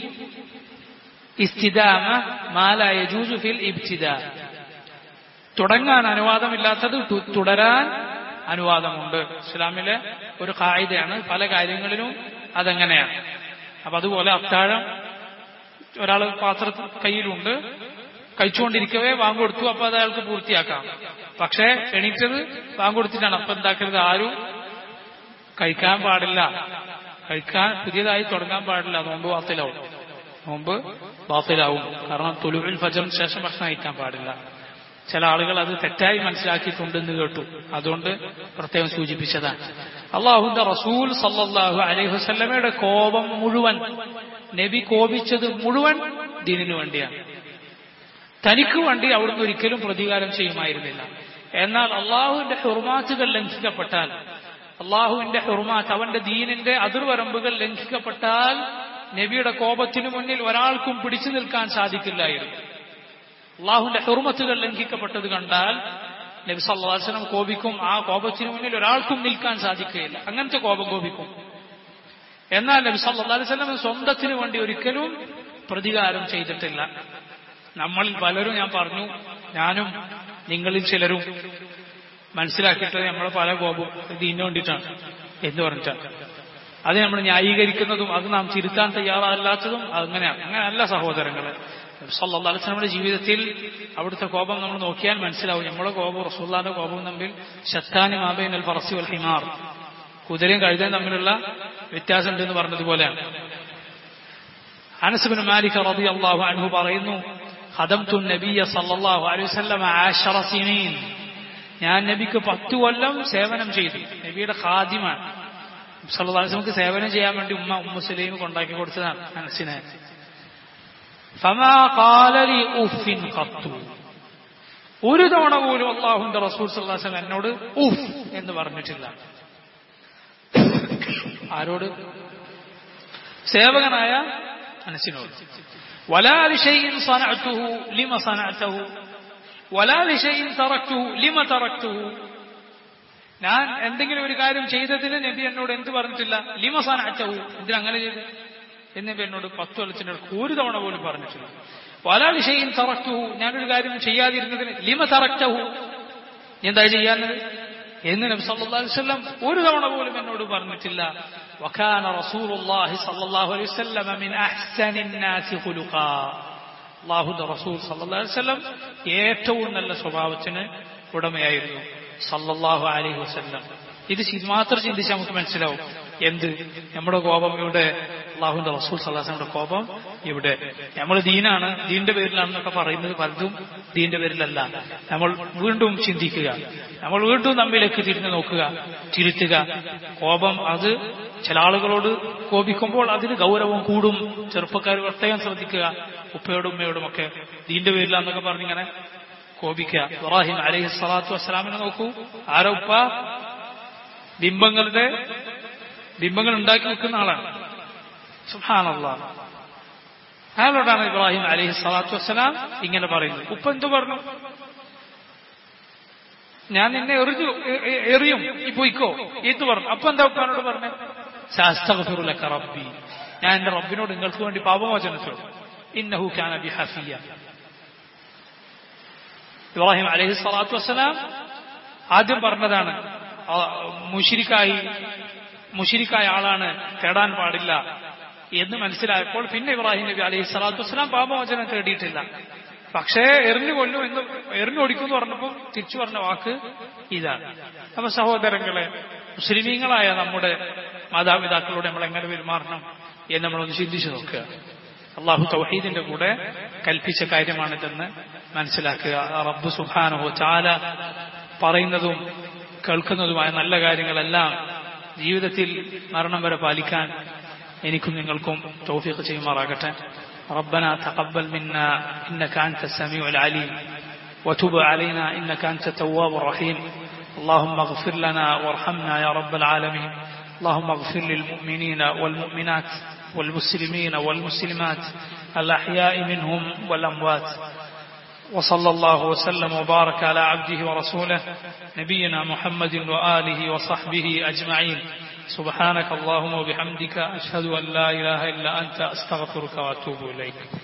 ഇസ്തിദാമ മാല യജൂസു ഫിൽ ഇബ്തിദാ തുടങ്ങാൻ അനുവാദമില്ലാത്തത് തുടരാൻ അനുവാദമുണ്ട് ഇസ്ലാമിലെ ഒരു കായികയാണ് പല കാര്യങ്ങളിലും അതെങ്ങനെയാണ് അപ്പൊ അതുപോലെ അത്താഴം ഒരാൾ പാത്ര കയ്യിലുണ്ട് കഴിച്ചുകൊണ്ടിരിക്കവേ വാങ്ങ് കൊടുത്തു അപ്പൊ അത് അയാൾക്ക് പൂർത്തിയാക്കാം പക്ഷേ എണീറ്റത് വാങ്ങ് കൊടുത്തിട്ടാണ് അപ്പൊ എന്താക്കരുത് ആരും കഴിക്കാൻ പാടില്ല കഴിക്കാൻ പുതിയതായി തുടങ്ങാൻ പാടില്ല നോമ്പ് വാത്തിലാവും നോമ്പ് ബാത്തിലാവും കാരണം തുലുവിൽ ഫജറിന് ശേഷം ഭക്ഷണം കഴിക്കാൻ പാടില്ല ചില ആളുകൾ അത് തെറ്റായി മനസ്സിലാക്കിയിട്ടുണ്ടെന്ന് കേട്ടു അതുകൊണ്ട് പ്രത്യേകം സൂചിപ്പിച്ചതാണ് അള്ളാഹുന്റെ റസൂൽ സല്ലാഹു അലൈഹി വസ്ലമയുടെ കോപം മുഴുവൻ നബി കോപിച്ചത് മുഴുവൻ ദീനിനു വേണ്ടിയാണ് തനിക്ക് വേണ്ടി അവിടുന്ന് ഒരിക്കലും പ്രതികാരം ചെയ്യുമായിരുന്നില്ല എന്നാൽ അള്ളാഹുവിന്റെ ഹുർമാറ്റുകൾ ലംഘിക്കപ്പെട്ടാൽ അള്ളാഹുവിന്റെ ഹുർമാറ്റ് അവന്റെ ദീനിന്റെ അതിർവരമ്പുകൾ ലംഘിക്കപ്പെട്ടാൽ നബിയുടെ കോപത്തിനു മുന്നിൽ ഒരാൾക്കും പിടിച്ചു നിൽക്കാൻ സാധിക്കില്ലായിരുന്നു അള്ളാഹുവിന്റെ ഹുർമത്തുകൾ ലംഘിക്കപ്പെട്ടത് കണ്ടാൽ നബി സല്ലാസ്ലം കോപിക്കും ആ കോപത്തിനു മുന്നിൽ ഒരാൾക്കും നിൽക്കാൻ സാധിക്കുകയില്ല അങ്ങനത്തെ കോപം കോപിക്കും എന്നാൽ നബി സല്ലാ അലൈവല്ലം സ്വന്തത്തിനു വേണ്ടി ഒരിക്കലും പ്രതികാരം ചെയ്തിട്ടില്ല നമ്മളിൽ പലരും ഞാൻ പറഞ്ഞു ഞാനും നിങ്ങളിൽ ചിലരും മനസ്സിലാക്കിയിട്ട് നമ്മളെ പല കോപം ഇതിനു വേണ്ടിയിട്ടാണ് എന്ന് പറഞ്ഞിട്ടാണ് അത് നമ്മൾ ന്യായീകരിക്കുന്നതും അത് നാം തിരുത്താൻ തയ്യാറല്ലാത്തതും അങ്ങനെയാണ് അങ്ങനെയല്ല സഹോദരങ്ങളെ സല്ലല്ലാഹു അലൈഹി വസല്ലമയുടെ ജീവിതത്തിൽ അവിടുത്തെ കോപം നമ്മൾ നോക്കിയാൽ മനസ്സിലാവും നമ്മുടെ കോപവും റസൂല്ലാന്റെ കോപവും തമ്മിൽ ഷത്താനി മാബൈൻ അൽ ഫറസി വൽ ഹിമാർ കുതിരയും കഴുതയും തമ്മിലുള്ള വ്യത്യാസമുണ്ട് എന്ന് പറഞ്ഞതുപോലെയാണ് അനസ് ബിൻ മാലിക് റളിയല്ലാഹു അൻഹു പറയുന്നു ഖദംതു നബിയ സല്ലല്ലാഹു അലൈഹി വസല്ലം ആശറ സിനീൻ ഞാൻ നബിക്ക് പത്തു കൊല്ലം സേവനം ചെയ്തു നബിയുടെ ഖാദിമാണ് സല്ലല്ലാഹു അലൈഹി വസല്ലമക്ക് സേവനം ചെയ്യാൻ വേണ്ടി ഉമ്മ ഉമ്മു സലീം കൊണ്ടാക്കി കൊടുത്തതാണ് അനസിനെ ഫമാ ഖാല ലി ഉഫിൻ ഖത്തു ഒരു തവണ പോലും അള്ളാഹുന്റെ റസൂൽ സല്ലല്ലാഹു അലൈഹി വസല്ലം എന്നോട് ഉഫ് എന്ന് പറഞ്ഞിട്ടില്ല ആരോട് സേവകനായ അനസിനോട് ولا لشيء صنعته لما صنعته ولا لشيء تركته لما تركته ഞാൻ എന്തെങ്കിലും ഒരു കാര്യം ചെയ്തതിന് നബി എന്നോട് എന്ത് പറഞ്ഞിട്ടില്ല ലിമ സനഅറ്റഹു എന്തിനാ അങ്ങനെ ചെയ്ത് എന്ന് നബി എന്നോട് പത്ത് കൊല്ലത്തിന് ഒരു തവണ പോലും പറഞ്ഞിട്ടില്ല വലാ വിഷയം തറക്തുഹു ഞാനൊരു കാര്യം ചെയ്യാതിരുന്നതിന് ലിമ തറക്റ്റഹു എന്താ ചെയ്യാന്നത് എന്ന് നബി സല്ലല്ലാഹു അലൈഹി വസല്ലം ഒരു തവണ പോലും എന്നോട് പറഞ്ഞിട്ടില്ല وكان رسول الله صلى الله عليه وسلم من أحسن الناس خلقا അള്ളാഹുന്റെ റസൂൽ സല്ലല്ലാഹു അലൈഹി വസല്ലം ഏറ്റവും നല്ല സ്വഭാവത്തിന് ഉടമയായിരുന്നു സല്ലല്ലാഹു അലൈഹി വസല്ലം ഇത് ചി- മാത്രം ചിന്തിച്ചാൽ നമുക്ക് മനസ്സിലാവും എന്ത് നമ്മുടെ കോപം ഇവിടെ അള്ളാഹുന്റെ റസൂൽ സല്ലാസിന്റെ കോപം ഇവിടെ നമ്മൾ ദീനാണ് ദീന്റെ പേരിലാണെന്നൊക്കെ പറയുന്നത് പലതും ദീന്റെ പേരിലല്ല നമ്മൾ വീണ്ടും ചിന്തിക്കുക നമ്മൾ വീണ്ടും നമ്മിലേക്ക് തിരിഞ്ഞു നോക്കുക തിരുത്തുക കോപം അത് ചില ആളുകളോട് കോപിക്കുമ്പോൾ അതിന് ഗൗരവം കൂടും ചെറുപ്പക്കാർ പ്രത്യേകം ശ്രദ്ധിക്കുക ഉപ്പയോടും ഉമ്മയോടും ഒക്കെ ദീന്റെ പേരിലാന്നൊക്കെ പറഞ്ഞിങ്ങനെ കോപിക്കുക ഇബ്രാഹിം അലൈഹി സ്വലാത്തു വസ്സലാമിനെ നോക്കൂ ആരോ ഉപ്പ ബിംബങ്ങളുടെ ബിംബങ്ങൾ ഉണ്ടാക്കി വെക്കുന്ന ആളാണ് സുഹാനല്ല അയാളോടാണ് ഇബ്രാഹിം അലൈഹി സ്വലാത്തു വസ്സലാം ഇങ്ങനെ പറയുന്നത് ഉപ്പ എന്തു പറഞ്ഞു ഞാൻ നിന്നെ എറിഞ്ഞു എ- എ- എറിയും ഈ പോയിക്കോ എന്ന് പറഞ്ഞു അപ്പൊ എന്താ ഉപ്പാനോട് പറഞ്ഞേ ശാസ്തഗഫിറുലക്ക റബ്ബി ഞാൻ എന്റെ റബ്ബിനോട് നിങ്ങൾക്ക് വേണ്ടി പാപമോചനം ചോദിച്ചു ഇന്നഹു കാന ബി ഹഫിയ ഇബ്രാഹിം അലൈഹി സ്വലാത്തു വസ്സലാം ആദ്യം പറഞ്ഞതാണ് ആ, മുഷിരിക്കായി മുഷിരിക്കായ ആളാണ് തേടാൻ പാടില്ല എന്ന് മനസ്സിലായപ്പോൾ പിന്നെ ഇബ്രാഹിം നബി അലൈഹി സ്വലാത്തു വസ്സലാം പാപമോചനം തേടിയിട്ടില്ല പക്ഷേ എറിഞ്ഞു കൊല്ലും എന്ന് എറിഞ്ഞൊടിക്കും എന്ന് പറഞ്ഞപ്പോൾ തിരിച്ചു പറഞ്ഞ വാക്ക് ഇതാണ് അപ്പൊ സഹോദരങ്ങളെ മുസ്ലിമീങ്ങളായ നമ്മുടെ മാതാപിതാക്കളോട് നമ്മൾ എങ്ങനെ പെരുമാറണം എന്ന് നമ്മളൊന്ന് ചിന്തിച്ചു നോക്കുക അള്ളാഹു തൗഹീദിന്റെ കൂടെ കൽപ്പിച്ച കാര്യമാണിതെന്ന് മനസ്സിലാക്കുക റബ്ബ് സുഹാനഹോ ചാല പറയുന്നതും കേൾക്കുന്നതുമായ നല്ല കാര്യങ്ങളെല്ലാം ജീവിതത്തിൽ മരണം വരെ പാലിക്കാൻ എനിക്കും നിങ്ങൾക്കും തൗഫീഖ് ചെയ്യുമാറാകട്ടെ ربنا تقبل منا إنك أنت السميع العليم وتب علينا إنك أنت التواب الرحيم اللهم اغفر لنا وارحمنا يا رب العالمين اللهم اغفر للمؤمنين والمؤمنات والمسلمين والمسلمات الأحياء منهم والأموات وصلى الله وسلم وبارك على عبده ورسوله نبينا محمد وآله وصحبه أجمعين سبحانك اللهم وبحمدك أشهد أن لا إله إلا أنت أستغفرك وأتوب إليك